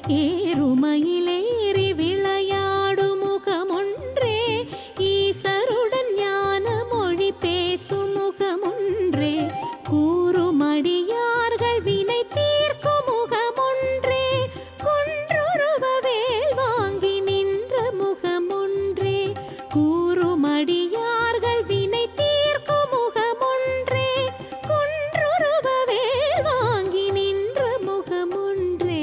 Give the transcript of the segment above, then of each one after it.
ஏறுமயிலேறி விளையாடும் முகமொன்றே ஈசருடன் ஞான மொழி பேசும் முகமொன்றே கூறுமடியார்கள் வினை தீர்க்கும் முகமொன்றே குன்றுருவ வேல் வாங்கி நின்ற முகமொன்றே கூறுமடியார்கள் வினை தீர்க்கும் முகமொன்றே குன்றுருவ வேல் வாங்கி நின்ற முகமொன்றே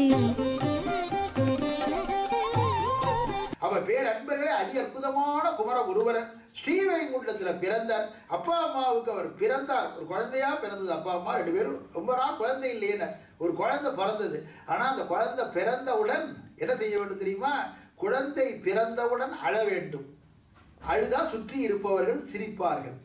அவ பேர் அன்பர்களே அதி அற்புதமான குமர குருவரன் ஸ்ரீவைகுண்டத்துல பிறந்தார் அப்பா அம்மாவுக்கு அவர் பிறந்தார் ஒரு குழந்தையா பிறந்தது அப்பா அம்மா ரெண்டு பேரும் ரொம்ப நாள் குழந்தை இல்லையேன்னு ஒரு குழந்தை பிறந்தது ஆனா அந்த குழந்தை பிறந்தவுடன் என்ன செய்ய வேண்டும் தெரியுமா குழந்தை பிறந்தவுடன் அழ வேண்டும் அழுதா சுற்றி இருப்பவர்கள் சிரிப்பார்கள்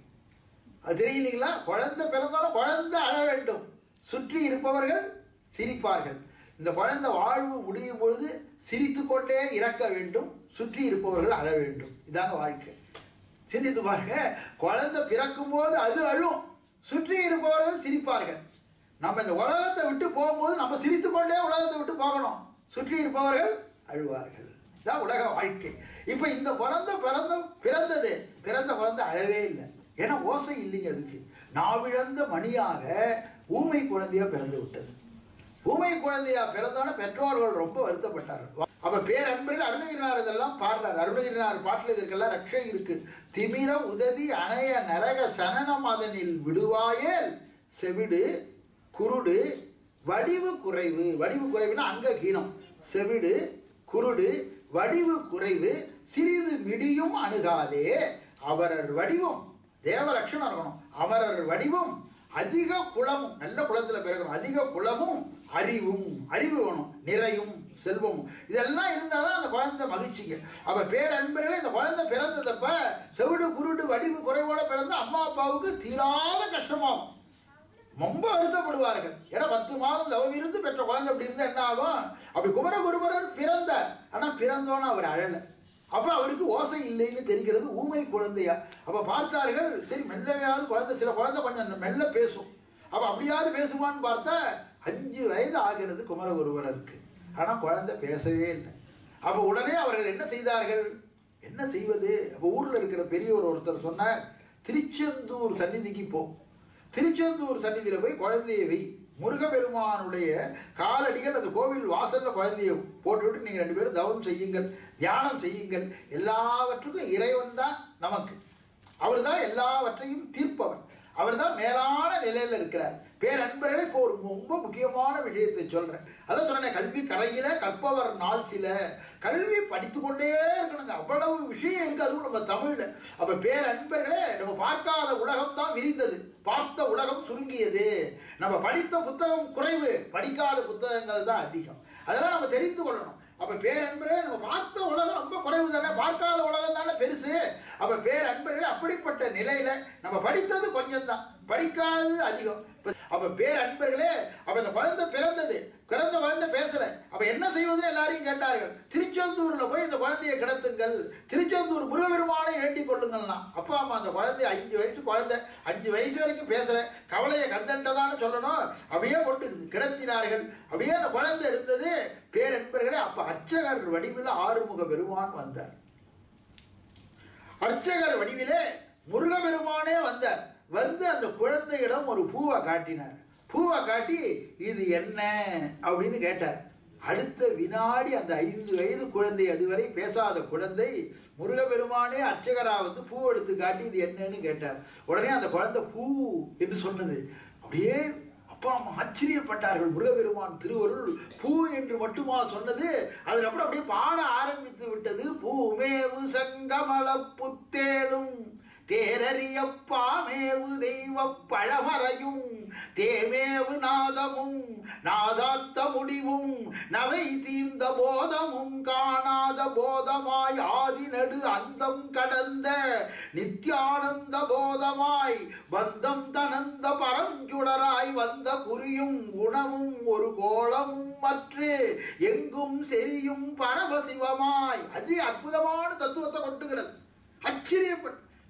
அது தெரியலீங்களா குழந்தை பிறந்தாலும் குழந்தை அழ வேண்டும் சுற்றி இருப்பவர்கள் சிரிப்பார்கள் இந்த குழந்தை வாழ்வு முடியும் பொழுது சிரித்து கொண்டே இறக்க வேண்டும் சுற்றி இருப்பவர்கள் அழ வேண்டும் இதாங்க வாழ்க்கை சிந்தித்து பாருங்க குழந்தை பிறக்கும் போது அது அழும் சுற்றி இருப்பவர்கள் சிரிப்பார்கள் நம்ம இந்த உலகத்தை விட்டு போகும்போது நம்ம சிரித்து கொண்டே உலகத்தை விட்டு போகணும் சுற்றி இருப்பவர்கள் அழுவார்கள் இதான் உலக வாழ்க்கை இப்போ இந்த குழந்தை பிறந்த பிறந்தது பிறந்த குழந்தை அழவே இல்லை ஏன்னா ஓசை இல்லைங்க அதுக்கு நாவிழந்த மணியாக ஊமை குழந்தையா பிறந்து விட்டது ஊமை குழந்தையா பிறந்தோட பெற்றோர்கள் ரொம்ப வருத்தப்பட்டார்கள் அப்ப பேரன்பர்கள் அருணகிரினார் இதெல்லாம் பாடுறார் அருணகிரினார் பாட்டில் இதுக்கெல்லாம் ரட்சை இருக்கு திமிர உதவி அணைய நரக சனன மதனில் விடுவாயேல் செவிடு குருடு வடிவு குறைவு வடிவு குறைவுனா அங்க கீனம் செவிடு குருடு வடிவு குறைவு சிறிது மிடியும் அணுகாதே அவரர் வடிவம் தேவ லட்சணம் இருக்கணும் அவரர் வடிவம் அதிக குளமும் நல்ல குளத்துல பிறக்கணும் அதிக குளமும் அறிவும் அறிவு வேணும் நிறையும் செல்வமும் இதெல்லாம் இருந்தாதான் அந்த குழந்தை மகிழ்ச்சிங்க அப்ப பேரன்பர்களே இந்த குழந்தை பிறந்ததப்ப செவிடு குருடு வடிவு குறைவோட பிறந்த அம்மா அப்பாவுக்கு தீராத கஷ்டமாகும் ரொம்ப வருத்தப்படுவார்கள் ஏன்னா பத்து மாதம் தவம் இருந்து பெற்ற குழந்தை அப்படி இருந்தா என்ன ஆகும் அப்படி குமரகுருபரர் பிறந்தார் ஆனா பிறந்தோன்னு அவர் அழல அப்ப அவருக்கு ஓசை இல்லைன்னு தெரிகிறது ஊமை குழந்தையா அப்ப பார்த்தார்கள் சரி மெல்லவையாவது குழந்தை சில குழந்தை கொஞ்சம் மெல்ல பேசும் அப்ப அப்படியாவது பேசுமான்னு பார்த்தா அஞ்சு வயது ஆகிறது குமரகுருபரருக்கு ஆனா குழந்தை பேசவே இல்லை அப்ப உடனே அவர்கள் என்ன செய்தார்கள் என்ன செய்வது அப்ப ஊர்ல இருக்கிற பெரியவர் ஒருத்தர் சொன்னார் திருச்செந்தூர் சந்நிதிக்கு போ திருச்செந்தூர் சந்நிதியில் போய் குழந்தையை வை முருகப்பெருமானுடைய காலடிகள் அந்த கோவில் வாசல்ல குழந்தையை போட்டுவிட்டு நீங்கள் ரெண்டு பேரும் தவம் செய்யுங்கள் தியானம் செய்யுங்கள் எல்லாவற்றுக்கும் இறைவன் தான் நமக்கு அவர் தான் எல்லாவற்றையும் தீர்ப்பவர் அவர் தான் மேலான நிலையில் இருக்கிறார் பேரன்பர்களே இப்போ ஒரு ரொம்ப முக்கியமான விஷயத்தை சொல்றேன் அதான் சொன்னேன் கல்வி கரையில கற்பவர் நாள் சில கல்வி படித்து கொண்டே இருக்கணுங்க அவ்வளவு விஷயம் இருக்கு அதுவும் நம்ம தமிழ்ல அப்ப பேரன்பர்களே நம்ம பார்க்காத உலகம் தான் விரிந்தது பார்த்த உலகம் சுருங்கியது நம்ம படித்த புத்தகம் குறைவு படிக்காத புத்தகங்கள் தான் அதிகம் அதெல்லாம் நம்ம தெரிந்து கொள்ளணும் அப்ப பேரன்பரே நம்ம பார்த்த உலகம் ரொம்ப குறைவு தானே பார்க்காத உலகம் தானே பெருசு அப்ப பேரன்பர்களே அப்படிப்பட்ட நிலையில நம்ம படித்தது கொஞ்சம் தான் படிக்காதது அதிகம் இப்ப- அப்ப பேரன்பர்களே அப்ப இந்த குழந்தை பிறந்தது பிறந்த குழந்தை பேசல அப்ப என்ன செய்வதுன்னு எல்லாரையும் கேட்டார்கள் திருச்செந்தூர்ல போய் இந்த குழந்தையை கிடத்துங்கள் திருச்செந்தூர் முருகபெருமானை வேண்டிக் கொள்ளுங்கள்னா அப்பா அம்மா அந்த குழந்தை அஞ்சு வயசு குழந்தை அஞ்சு வயசு வரைக்கும் பேசல கவலையை கந்தண்டதான்னு சொல்லணும் அப்படியே கொண்டு கிடத்தினார்கள் அப்படியே அந்த குழந்தை இருந்தது பேரன்பர்களே அப்ப அர்ச்சகர் வடிவில் ஆறுமுக பெருமான் வந்தார் அர்ச்சகர் வடிவிலே முருகபெருமானே வந்தார் வந்து அந்த குழந்தையிடம் ஒரு பூவை காட்டினார் பூவை காட்டி இது என்ன அப்படின்னு கேட்டார் அடுத்த வினாடி அந்த ஐந்து வயது குழந்தை அதுவரை பேசாத குழந்தை முருகபெருமானே அர்ச்சகரா வந்து பூ எடுத்து காட்டி இது என்னன்னு கேட்டார் உடனே அந்த குழந்தை பூ என்று சொன்னது அப்படியே அப்பா அம்மா ஆச்சரியப்பட்டார்கள் முருகபெருமான் திருவருள் பூ என்று மட்டுமா சொன்னது அதுக்கப்புறம் அப்படியே பாட ஆரம்பித்து விட்டது பூமேவு சங்கமல புத்தேளும் தேரறியப்பாமேவு தெய்வ பழமறையும் தேமேவு நாதமும் நாதாத்த முடிவும் நவை தீர்ந்த போதமும் காணாத போதமாய் ஆதி நடு அந்தம் கடந்த நித்யானந்த போதமாய் பந்தம் தனந்த பரஞ்சுடராய் வந்த குறியும் குணமும் ஒரு கோலமும் மற்று எங்கும் செரியும் பரமசிவமாய் அது அற்புதமான தத்துவத்தை கொட்டுகிறது ஆச்சரியப்பட்டு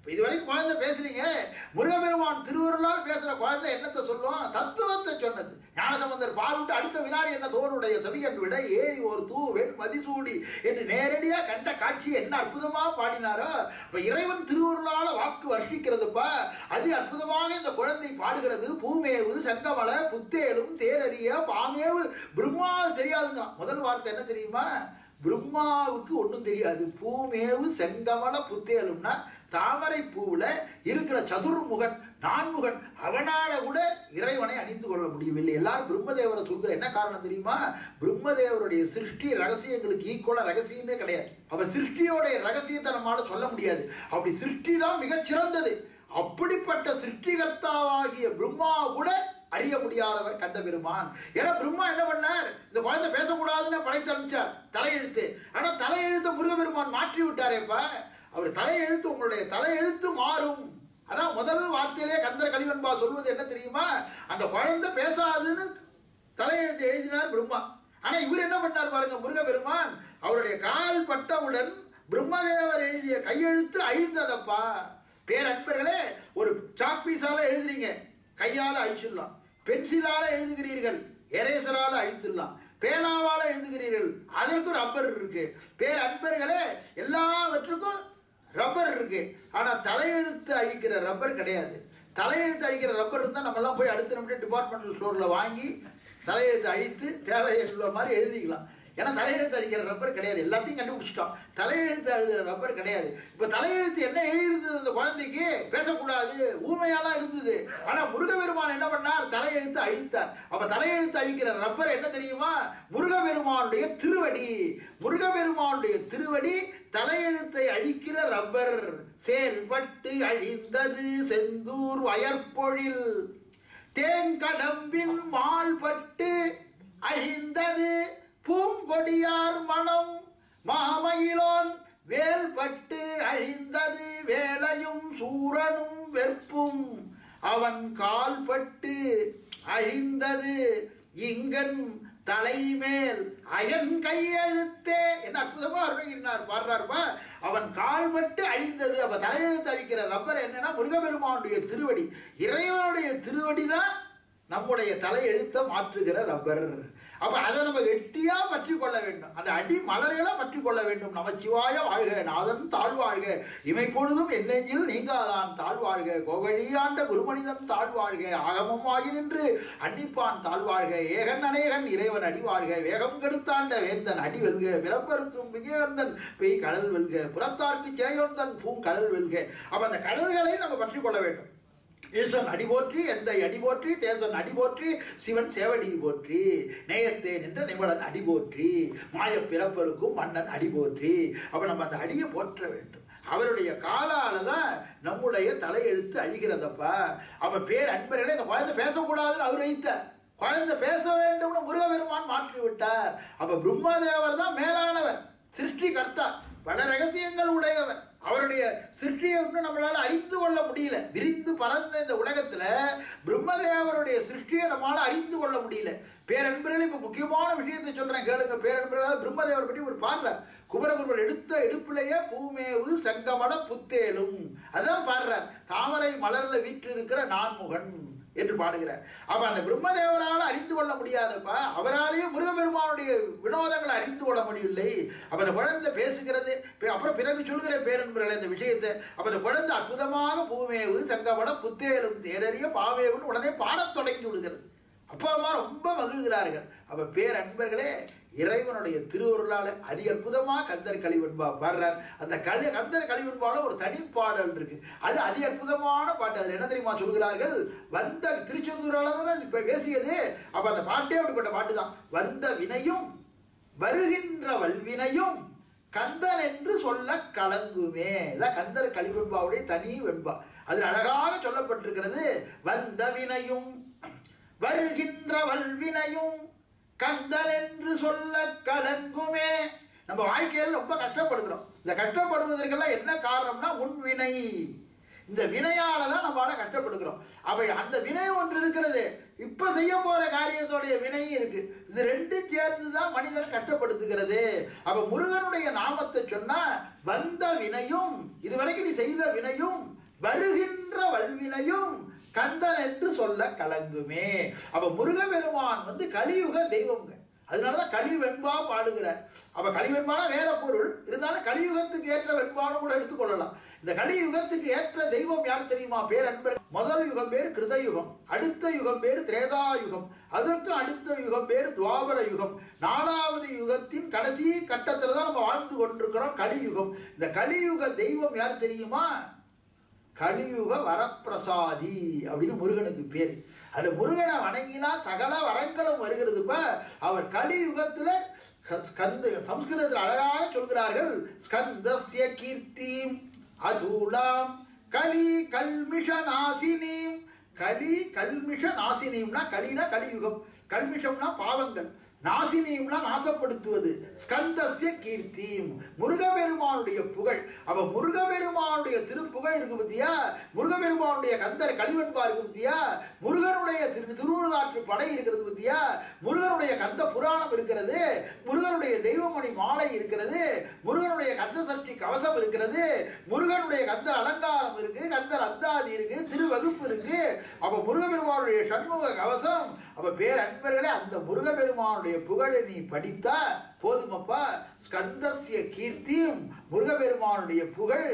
இப்போ இது வரைக்கும் குழந்தை பேசுறீங்க முருகபெருமான் திருவருளால் பேசுற குழந்தை என்னத்தை சொல்லும் தத்துவத்தை சொன்னது ஞானசம்பந்தர் பாருட்டு அடுத்த வினாடி என்ன தோருடைய செவியன் விட ஏறி ஒரு தூ வெண் மதிசூடி என்று நேரடியாக கண்ட காட்சி என்ன அற்புதமா பாடினாரோ இப்போ இறைவன் திருவருளால வாக்கு வர்ஷிக்கிறதுப்பா அதி அற்புதமாக இந்த குழந்தை பாடுகிறது பூமேவு செங்கமல புத்தேலும் தேரறிய பாமேவு பிரம்மா தெரியாதுங்க முதல் வார்த்தை என்ன தெரியுமா பிரம்மாவுக்கு ஒன்றும் தெரியாது பூமேவு செங்கமல புத்தேலும்னா தாமரை பூவில் இருக்கிற சதுர்முகன் நான்முகன் அவனால கூட இறைவனை அணிந்து கொள்ள முடியவில்லை எல்லாரும் பிரம்மதேவரை சொல்கிற என்ன காரணம் தெரியுமா பிரம்மதேவருடைய சிருஷ்டி ரகசியங்களுக்கு ஈக்குவலாக ரகசியமே கிடையாது அவ சிருஷ்டியோடைய ரகசியத்தை நம்மளால சொல்ல முடியாது அப்படி சிருஷ்டி தான் மிகச் சிறந்தது அப்படிப்பட்ட சிருஷ்டிகர்த்தாவாகிய பிரம்மா கூட அறிய முடியாதவர் கந்த பெருமான் ஏன்னா பிரம்மா என்ன பண்ணார் இந்த குழந்தை பேசக்கூடாதுன்னு படைத்து அனுப்பிச்சார் தலையெழுத்து ஆனா தலையெழுத்தை முருகபெருமான் மாற்றி விட்டாரேப்பா அவர் தலையெழுத்து உங்களுடைய தலையெழுத்து மாறும் அதான் முதல் வார்த்தையிலே கந்தர் கலிவன்பா சொல்வது என்ன தெரியுமா அந்த குழந்தை பேசாதுன்னு தலையெழுத்து எழுதினார் பிரம்மா ஆனா இவர் என்ன பண்ணார் பாருங்க முருகபெருமான் அவருடைய கால் பட்டவுடன் பிரம்மதேவர் எழுதிய கையெழுத்து அழிந்ததப்பா பேரன்பர்களே ஒரு சாப்பீஸால எழுதுறீங்க கையால அழிச்சிடலாம் பென்சிலால எழுதுகிறீர்கள் எரேசரால அழித்துடலாம் பேனாவால எழுதுகிறீர்கள் அதற்கு ரப்பர் இருக்கு பேர் அன்பர்களே எல்லாவற்றுக்கும் ரப்பர் இருக்கு ஆனா தலையெழுத்து அழிக்கிற ரப்பர் கிடையாது தலையெழுத்து அழிக்கிற ரப்பர் இருந்தால் நம்மலாம் போய் அடுத்த நிமிடம் டிபார்ட்மெண்டல் ஸ்டோரில் வாங்கி தலையெழுத்து அழித்து தேவையுள்ள மாதிரி எழுதிக்கலாம் ஏன்னா தலையெழுத்து அடிக்கிற ரப்பர் கிடையாது எல்லாத்தையும் கண்டுபிடிச்சிட்டோம் தலையெழுத்து எழுதுகிற ரப்பர் கிடையாது இப்போ தலையெழுத்து என்ன எழுதிருந்தது அந்த குழந்தைக்கு பேசக்கூடாது ஊமையாலாம் இருந்தது ஆனால் முருகபெருமான் என்ன பண்ணார் தலையெழுத்து அழித்தார் அப்போ தலையெழுத்து அழிக்கிற ரப்பர் என்ன தெரியுமா முருகபெருமானுடைய திருவடி முருகபெருமானுடைய திருவடி தலையெழுத்தை அழிக்கிற ரப்பர் செயல்பட்டு அழிந்தது செந்தூர் வயற்பொழில் தேங்கடம்பின் மால்பட்டு அழிந்தது பூங்கொடியார் மனம் மாமயிலோன் வேல்பட்டு அழிந்தது வேலையும் சூரனும் வெற்பும் அவன் கால்பட்டு அழிந்தது இங்கன் தலைமேல் அயன் கையெழுத்தே என்ன அற்புதமா அருணகிரினார் பாடுறாருப்பா அவன் கால்பட்டு அழிந்தது அப்ப தலையெழுத்து அழிக்கிற ரப்பர் என்னன்னா முருகபெருமானுடைய திருவடி இறைவனுடைய திருவடி தான் நம்முடைய தலையெழுத்தை மாற்றுகிற ரப்பர் அப்ப அதை நம்ம வெட்டியா பற்றி கொள்ள வேண்டும் அந்த அடி மலர்களை பற்றி கொள்ள வேண்டும் நமச்சிவாய வாழ்க நாதன் தாழ்வாழ்க இமை பொழுதும் என்னெஞ்சில் நீங்காதான் தாழ்வாழ்க கோகழியாண்ட குருமனிதன் தாழ்வாழ்க ஆகமமாகி நின்று அன்னிப்பான் தாழ்வாழ்க ஏகன் அநேகன் இறைவன் அடிவாழ்க வேகம் கெடுத்தாண்ட வேந்தன் அடி வெல்க பிறப்பருக்கும் விஜயவந்தன் பெய் கடல் வெல்க புறத்தார்க்கு ஜெயவந்தன் பூங்கடல் வெல்க அப்ப அந்த கடல்களை நம்ம பற்றி கொள்ள வேண்டும் ஈசன் அடி போற்றி எந்த அடி போற்றி தேசன் அடி போற்றி சிவன் சேவடி போற்றி நேயத்தே நின்ற நிமலன் அடி போற்றி மாய பிறப்பருக்கும் மன்னன் அடி போற்றி அப்ப நம்ம அந்த அடியை போற்ற வேண்டும் அவருடைய காலால தான் நம்முடைய தலையெழுத்து அழிகிறதப்பா அப்ப பேர் அன்பர்களே இந்த குழந்தை பேசக்கூடாதுன்னு அவர் வைத்தார் குழந்தை பேச வேண்டும்னு முருகபெருமான் மாற்றி விட்டார் அப்ப பிரம்மதேவர் தான் மேலானவர் சிருஷ்டி கர்த்தா பல ரகசியங்கள் உடையவர் அவருடைய சிருஷ்டியை இன்னும் நம்மளால அறிந்து கொள்ள முடியல விரிந்து பறந்த இந்த உலகத்துல பிரம்மதேவருடைய சிருஷ்டியை நம்மளால அறிந்து கொள்ள முடியல பேரன்பர்கள் இப்ப முக்கியமான விஷயத்தை சொல்றேன் கேளுங்க பேரன்பர்கள் பிரம்மதேவர் பற்றி ஒரு பாடுறார் குமரகுருவர் எடுத்த எடுப்பிலேயே பூமேவு செங்கமல புத்தேலும் அதான் பாடுறார் தாமரை மலர்ல வீற்று இருக்கிற நான்முகன் என்று பாடுகிறார் அப்ப அந்த பிரம்மதேவரால் அறிந்து கொள்ள முடியாதப்பா அவராலேயே முருகபெருமானுடைய வினோதங்களை அறிந்து கொள்ள முடியவில்லை அப்ப அந்த குழந்தை பேசுகிறது பே- அப்புறம் பிறகு சொல்கிற பேரன்பர்களே இந்த விஷயத்தை அப்ப அந்த குழந்தை அற்புதமாக பூமேவு சங்கமட புத்தேலும் தேரறிய பாவேவுன்னு உடனே பாடத் தொடங்கி விடுகிறது அப்பா அம்மா ரொம்ப மகிழ்கிறார்கள் அப்ப பேரன்பர்களே இறைவனுடைய திருவருளால அதி அற்புதமா கந்தர் கலிவன்பா பாடுறார் அந்த கலி கந்தர் கலிவன்பால ஒரு தனி பாடல் இருக்கு அது அதி அற்புதமான பாட்டு அதுல என்ன தெரியுமா சொல்கிறார்கள் வந்த திருச்செந்தூரால தான் இப்ப பேசியது அப்ப அந்த பாட்டே அப்படிப்பட்ட பாட்டு தான் வந்த வினையும் வருகின்ற வல்வினையும் கந்தன் என்று சொல்ல கலங்குமே இதான் கந்தர் கலிவெண்பாவுடைய தனி வெண்பா அதில் அழகாக சொல்லப்பட்டிருக்கிறது வந்த வினையும் வருகின்ற வல்வினையும் கந்தன் என்று சொல்ல கலங்குமே நம்ம வாழ்க்கையில் ரொம்ப கஷ்டப்படுகிறோம் இந்த கஷ்டப்படுவதற்கெல்லாம் என்ன காரணம்னா உன் வினை இந்த வினையால தான் நம்மளால கஷ்டப்படுகிறோம் அவை அந்த வினை ஒன்று இருக்கிறது இப்ப செய்ய போற காரியத்தோடைய வினையும் இருக்கு இது ரெண்டும் சேர்ந்து தான் மனிதன் கஷ்டப்படுத்துகிறது அப்ப முருகனுடைய நாமத்தை சொன்னா வந்த வினையும் இதுவரைக்கும் நீ செய்த வினையும் வருகின்ற வல்வினையும் கந்தன் என்று சொல்ல கலங்குமே அப்ப முருகபெருமான் வந்து கலியுக தெய்வம்ங்க அதனாலதான் கலி வெண்பா பாடுகிறார் அப்ப கலி வெண்பானா வேற பொருள் இருந்தாலும் கலியுகத்துக்கு ஏற்ற வெண்பான்னு கூட எடுத்துக்கொள்ளலாம் இந்த கலியுகத்துக்கு ஏற்ற தெய்வம் யார் தெரியுமா பேர் அன்பர் முதல் யுகம் பேர் கிருதயுகம் அடுத்த யுகம் பேர் திரேதா யுகம் அதற்கு அடுத்த யுகம் பேர் துவாபர யுகம் நாலாவது யுகத்தின் கடைசி கட்டத்துல தான் நம்ம வாழ்ந்து கொண்டிருக்கிறோம் கலியுகம் இந்த கலியுக தெய்வம் யார் தெரியுமா கலியுக வரப்பிரசாதி அப்படின்னு முருகனுக்கு பேர் அந்த முருகனை வணங்கினா சகல வரங்களும் வருகிறதுப்ப அவர் கலியுகத்துல க- ஸ்கந்த சம்ஸ்கிருதத்தில் அழகாக சொல்கிறார்கள் ஸ்கந்தஸ்ய கீர்த்திம் அதூலாம் கலி கல்மிஷ நாசினீம் கலி கல்மிஷ நாசினியம்னா கலினா கலியுகம் கல்மிஷம்னா பாவங்கள் நாசினியம்னா நாசப்படுத்துவது ஸ்கந்தஸ்ய கீர்த்தியும் முருகபெருமானுடைய புகழ் அவ முருகபெருமானுடைய திருப்புகழ் இருக்கு பத்தியா முருகபெருமானுடைய கந்தர் கலிவன்பா இருக்கு பத்தியா முருகனுடைய திரு திருவுருளாற்று படை இருக்கிறது பத்தியா முருகனுடைய கந்த புராணம் இருக்கிறது முருகனுடைய தெய்வமணி மாலை இருக்கிறது முருகனுடைய கந்த சஷ்டி கவசம் இருக்கிறது முருகனுடைய கந்த அலங்காரம் இருக்கு கந்தர் அந்தாதி இருக்கு திருவகுப்பு இருக்கு அப்ப முருகபெருமானுடைய சண்முக கவசம் அப்ப பேர் அன்பர்களே அந்த முருகபெருமானுடைய புகழை நீ படித்தா போதுமப்பா ஸ்கந்தஸ்ய கீர்த்தியும் முருகபெருமானுடைய புகழ்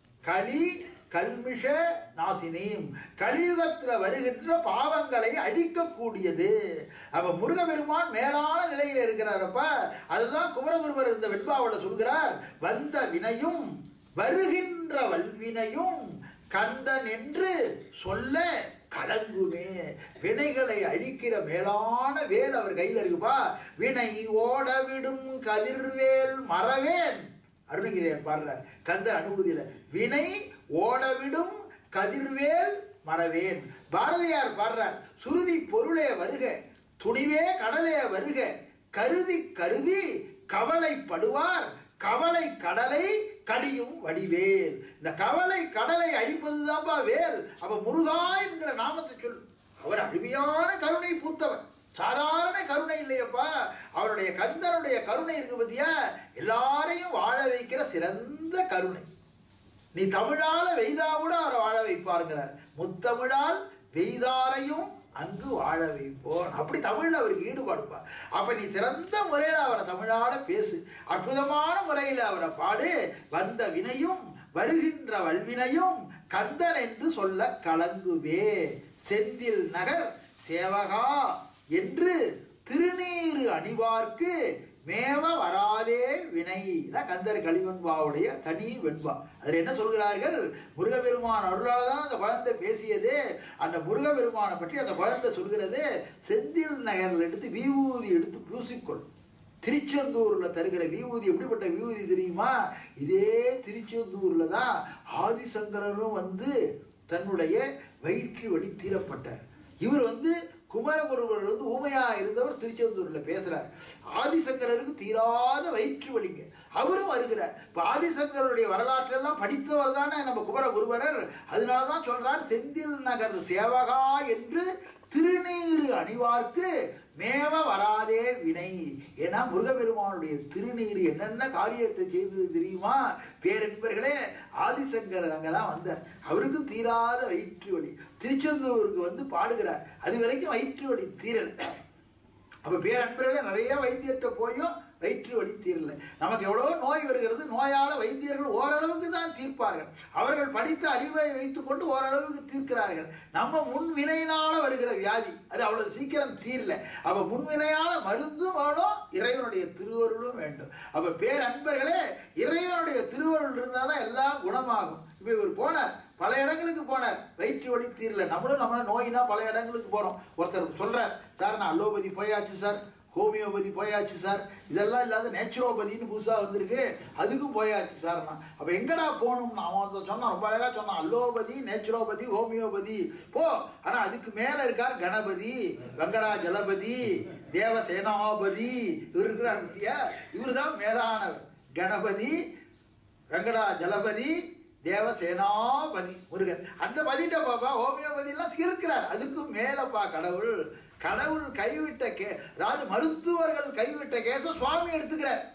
கலி கல்மிஷ நாசினியும் கலியுகத்துல வருகின்ற பாவங்களை அழிக்கக்கூடியது அப்ப முருகபெருமான் மேலான நிலையில இருக்கிறாரப்ப அதுதான் குமரகுருவர் இந்த வெண்பாவில் சொல்கிறார் வந்த வினையும் வருகின்ற வல்வினையும் கந்தன் என்று சொல்ல கலங்குமே வினைகளை அழிக்கிற மேலான வேல் அவர் கையில் இருக்குப்பா வினை ஓட விடும் கதிர்வேல் மறவேன் அருணகிரியார் பாடுறார் கந்தர் அனுபூதியில வினை ஓடவிடும் கதிர்வேல் மறவேன் பாரதியார் பாடுறார் சுருதி பொருளே வருக துணிவே கடலே வருக கருதி கருதி கவலைப்படுவார் கவலை கடலை கடியும் வடிவேல் இந்த கவலை கடலை அழிப்பதுதான்ப்பா வேல் அவ முருகா என்கிற நாமத்தை சொல் அவர் அருமையான கருணை பூத்தவன் சாதாரண கருணை இல்லையப்பா அவருடைய கந்தனுடைய கருணை இருக்கு பத்தியா எல்லாரையும் வாழ வைக்கிற சிறந்த கருணை நீ தமிழால வெய்தா கூட அவரை வாழ வைப்பாருங்கிறார் முத்தமிழால் வெய்தாரையும் அங்கு வாழ வைப்போம் அப்படி தமிழ்ல அவருக்கு ஈடுபாடுப்பா அப்ப நீ சிறந்த முறையில அவரை தமிழால பேசு அற்புதமான முறையில அவரை பாடு வந்த வினையும் வருகின்ற வல்வினையும் கந்தன் என்று சொல்ல கலங்குவே செந்தில் நகர் சேவகா என்று திருநீறு அணிவார்க்கு மேவ வராதே வினை தான் கந்தர் களிவெண்பாவுடைய தனி வெண்பா அதில் என்ன சொல்கிறார்கள் முருகபெருமான் அருளால் தான் அந்த குழந்தை பேசியது அந்த முருகபெருமானை பற்றி அந்த குழந்தை சொல்கிறது செந்தில் நகரில் எடுத்து விபூதி எடுத்து பூசிக்கொள் திருச்செந்தூர்ல தருகிற விபூதி எப்படிப்பட்ட விபூதி தெரியுமா இதே திருச்செந்தூர்ல தான் ஆதிசங்கரரும் வந்து தன்னுடைய வயிற்று வழி தீரப்பட்டார் இவர் வந்து குமரகுருவர் வந்து ஊமையா இருந்தவர் திருச்செந்தூர்ல பேசுறார் ஆதிசங்கரருக்கு தீராத வயிற்று வலிங்க அவரும் வருகிறார் இப்போ ஆதிசங்கருடைய வரலாற்றெல்லாம் படித்தவர் தானே நம்ம குமரகுருவரர் அதனால தான் சொல்றார் செந்தில் நகர் சேவகா என்று திருநீறு அணிவார்க்கு மேவ வராதே வினை ஏன்னா முருகபெருமானுடைய திருநீர் என்னென்ன காரியத்தை செய்தது தெரியுமா பேரன்பர்களே ஆதிசங்கரர் அங்கெல்லாம் வந்தார் அவருக்கும் தீராத வயிற்று வலி திருச்செந்தூருக்கு வந்து பாடுகிறார் அது வரைக்கும் வயிற்று வலி தீரல அப்ப பேரன்பர்களே நிறைய வைத்தியர்கிட்ட போயும் வயிற்று வலி தீரல நமக்கு எவ்வளவோ நோய் வருகிறது நோயால வைத்தியர்கள் ஓரளவுக்கு தான் தீர்ப்பார்கள் அவர்கள் படித்த அறிவை வைத்துக்கொண்டு ஓரளவுக்கு தீர்க்கிறார்கள் நம்ம முன்வினையினால வருகிற வியாதி அது அவ்வளவு சீக்கிரம் தீரல அப்ப முன்வினையால மருந்தும் வேணும் இறைவனுடைய திருவருளும் வேண்டும் அப்ப பேரன்பர்களே இறைவனுடைய திருவருள் இருந்தாதான் எல்லாம் குணமாகும் இப்ப இவர் போனார் பல இடங்களுக்கு போனார் வயிற்று வலி தீரல நம்மளும் நம்ம நோயினா பல இடங்களுக்கு போறோம் ஒருத்தர் சொல்றார் சார் நான் அலோபதி போயாச்சு சார் ஹோமியோபதி போயாச்சு சார் இதெல்லாம் இல்லாத நேச்சுரோபதின்னு புதுசாக வந்திருக்கு அதுக்கும் போயாச்சு சார் நான் அப்போ எங்கடா போகணும்னு அவன் ஒருத்தன் சொன்னான் ரொம்ப அழகாக சொன்னான் அல்லோபதி நேச்சுரோபதி ஹோமியோபதி போ ஆனால் அதுக்கு மேலே இருக்கார் கணபதி வெங்கடா ஜலபதி தேவசேனாபதி இவர் இருக்கிறார் பத்தியா இவர் தான் மேலானவர் கணபதி வெங்கடா ஜலபதி தேவசேனாபதி முருகன் அந்த பதிட்ட பாப்பா ஹோமியோபதி எல்லாம் இருக்கிறார் அதுக்கும் மேலப்பா கடவுள் கடவுள் கைவிட்ட கே அதாவது மருத்துவர்கள் கைவிட்ட கேஸ சுவாமி எடுத்துக்கிறார்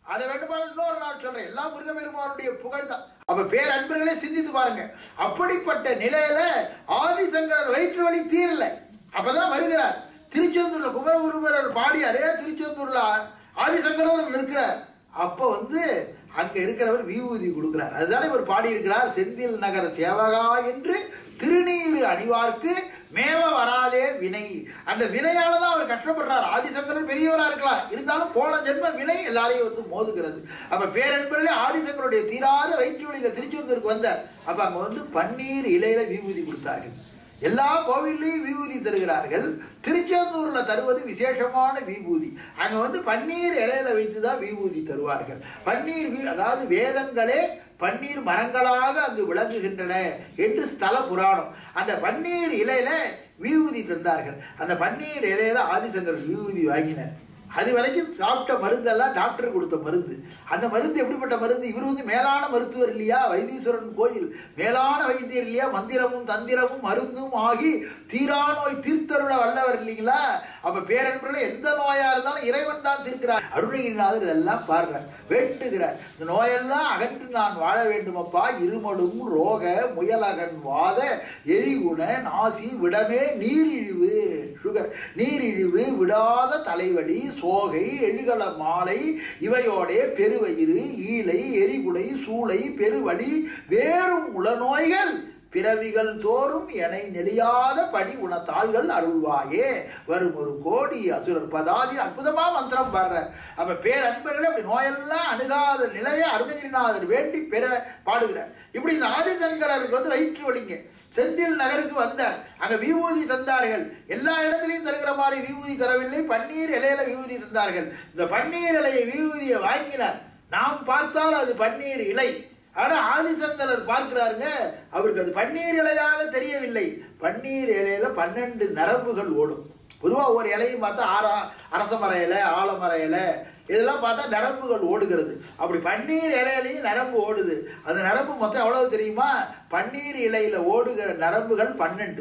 அதை வேண்டுமானால் இன்னொரு நாள் சொல்றேன் எல்லாம் முருகபெருமானுடைய புகழ் தான் அப்ப பேர் அன்பர்களே சிந்தித்து பாருங்க அப்படிப்பட்ட நிலையில ஆதிசங்கரர் வயிற்று வலி தீரல அப்பதான் வருகிறார் திருச்செந்தூர்ல குமரகுருபரர் பாடியாரே திருச்செந்தூர்ல ஆதிசங்கரர் இருக்கிறார் அப்ப வந்து அங்க இருக்கிறவர் விபூதி கொடுக்கிறார் அதுதானே இவர் பாடியிருக்கிறார் செந்தில் நகர சேவகா என்று திருநீறு அணிவார்க்கு மேவ வராதே வினை அந்த வினையால தான் அவர் கஷ்டப்படுறார் ஆதிசங்கரர் பெரியவரா இருக்கலாம் இருந்தாலும் போன ஜென்ம வினை எல்லாரையும் வந்து மோதுகிறது அப்ப பேரன்பர்களே ஆதிசங்கருடைய தீராத வயிற்று வழியில திருச்செந்தூருக்கு வந்தார் அப்ப அங்க வந்து பன்னீர் இலையில விபூதி கொடுத்தார்கள் எல்லா கோவில்லையும் விபூதி தருகிறார்கள் திருச்செந்தூர்ல தருவது விசேஷமான விபூதி அங்க வந்து பன்னீர் இலையில வைத்து தான் விபூதி தருவார்கள் பன்னீர் வி- அதாவது வேதங்களே பன்னீர் மரங்களாக அங்கு விளங்குகின்றன என்று ஸ்தல புராணம் அந்த பன்னீர் இலையில விபூதி தந்தார்கள் அந்த பன்னீர் இலையில ஆதிசங்கர் விபூதி வாங்கினார் அது வரைக்கும் சாப்பிட்ட மருந்தெல்லாம் டாக்டர் கொடுத்த மருந்து அந்த மருந்து எப்படிப்பட்ட மருந்து இவர் வந்து மேலான மருத்துவர் இல்லையா வைத்தீஸ்வரன் கோயில் மேலான வைத்தியர் இல்லையா மந்திரமும் தந்திரமும் மருந்தும் ஆகி தீரா நோய் தீர்த்தருள வல்லவர் இல்லைங்களா அப்ப பேரன்பர்களே எந்த நோயா இருந்தாலும் இறைவன் தான் தீர்க்கிறார் அருணகிரிநாதர் இதெல்லாம் பாடுறார் வேண்டுகிறார் இந்த நோயெல்லாம் அகன்று நான் வாழ வேண்டுமப்பா இருமலும் ரோக முயலகன் வாத எரிகுண நாசி விடமே நீரிழிவு சுகர் நீரிழிவு விடாத தலைவலி சோகை எழுகல மாலை இவையோடே பெருவயிறு ஈலை எரிகுலை சூளை பெருவலி வேறும் உளநோய்கள் பிறவிகள் தோறும் எனை நெளியாத படி உனத்தாள்கள் அருள்வாயே வரும் ஒரு கோடி அசுரர் பதாதி அற்புதமா மந்திரம் பாடுறார் அப்ப பேரன்பர்களே அப்படி நோயெல்லாம் அணுகாத நிலையை அருணகிரிநாதர் வேண்டி பெற பாடுகிறார் இப்படி இந்த ஆதிசங்கரருக்கு வந்து வயிற்று வலிங்க செந்தில் நகருக்கு வந்தார் அங்க விபூதி தந்தார்கள் எல்லா இடத்துலையும் தருகிற மாதிரி விபூதி தரவில்லை பன்னீர் இலையில விபூதி தந்தார்கள் இந்த பன்னீர் இலையை விபூதியை வாங்கினார் நாம் பார்த்தால் அது பன்னீர் இலை ஆனா ஆதிசங்கரர் பார்க்கிறாருங்க அவருக்கு அது பன்னீர் இலையாக தெரியவில்லை பன்னீர் இலையில பன்னெண்டு நரம்புகள் ஓடும் பொதுவா ஒரு இலையும் பார்த்தா ஆரா அரச மர இலை ஆலமர இலை இதெல்லாம் பார்த்தா நரம்புகள் ஓடுகிறது அப்படி பன்னீர் இலையிலையும் நரம்பு ஓடுது அந்த நரம்பு மொத்தம் எவ்வளவு தெரியுமா பன்னீர் இலையில ஓடுகிற நரம்புகள் பன்னெண்டு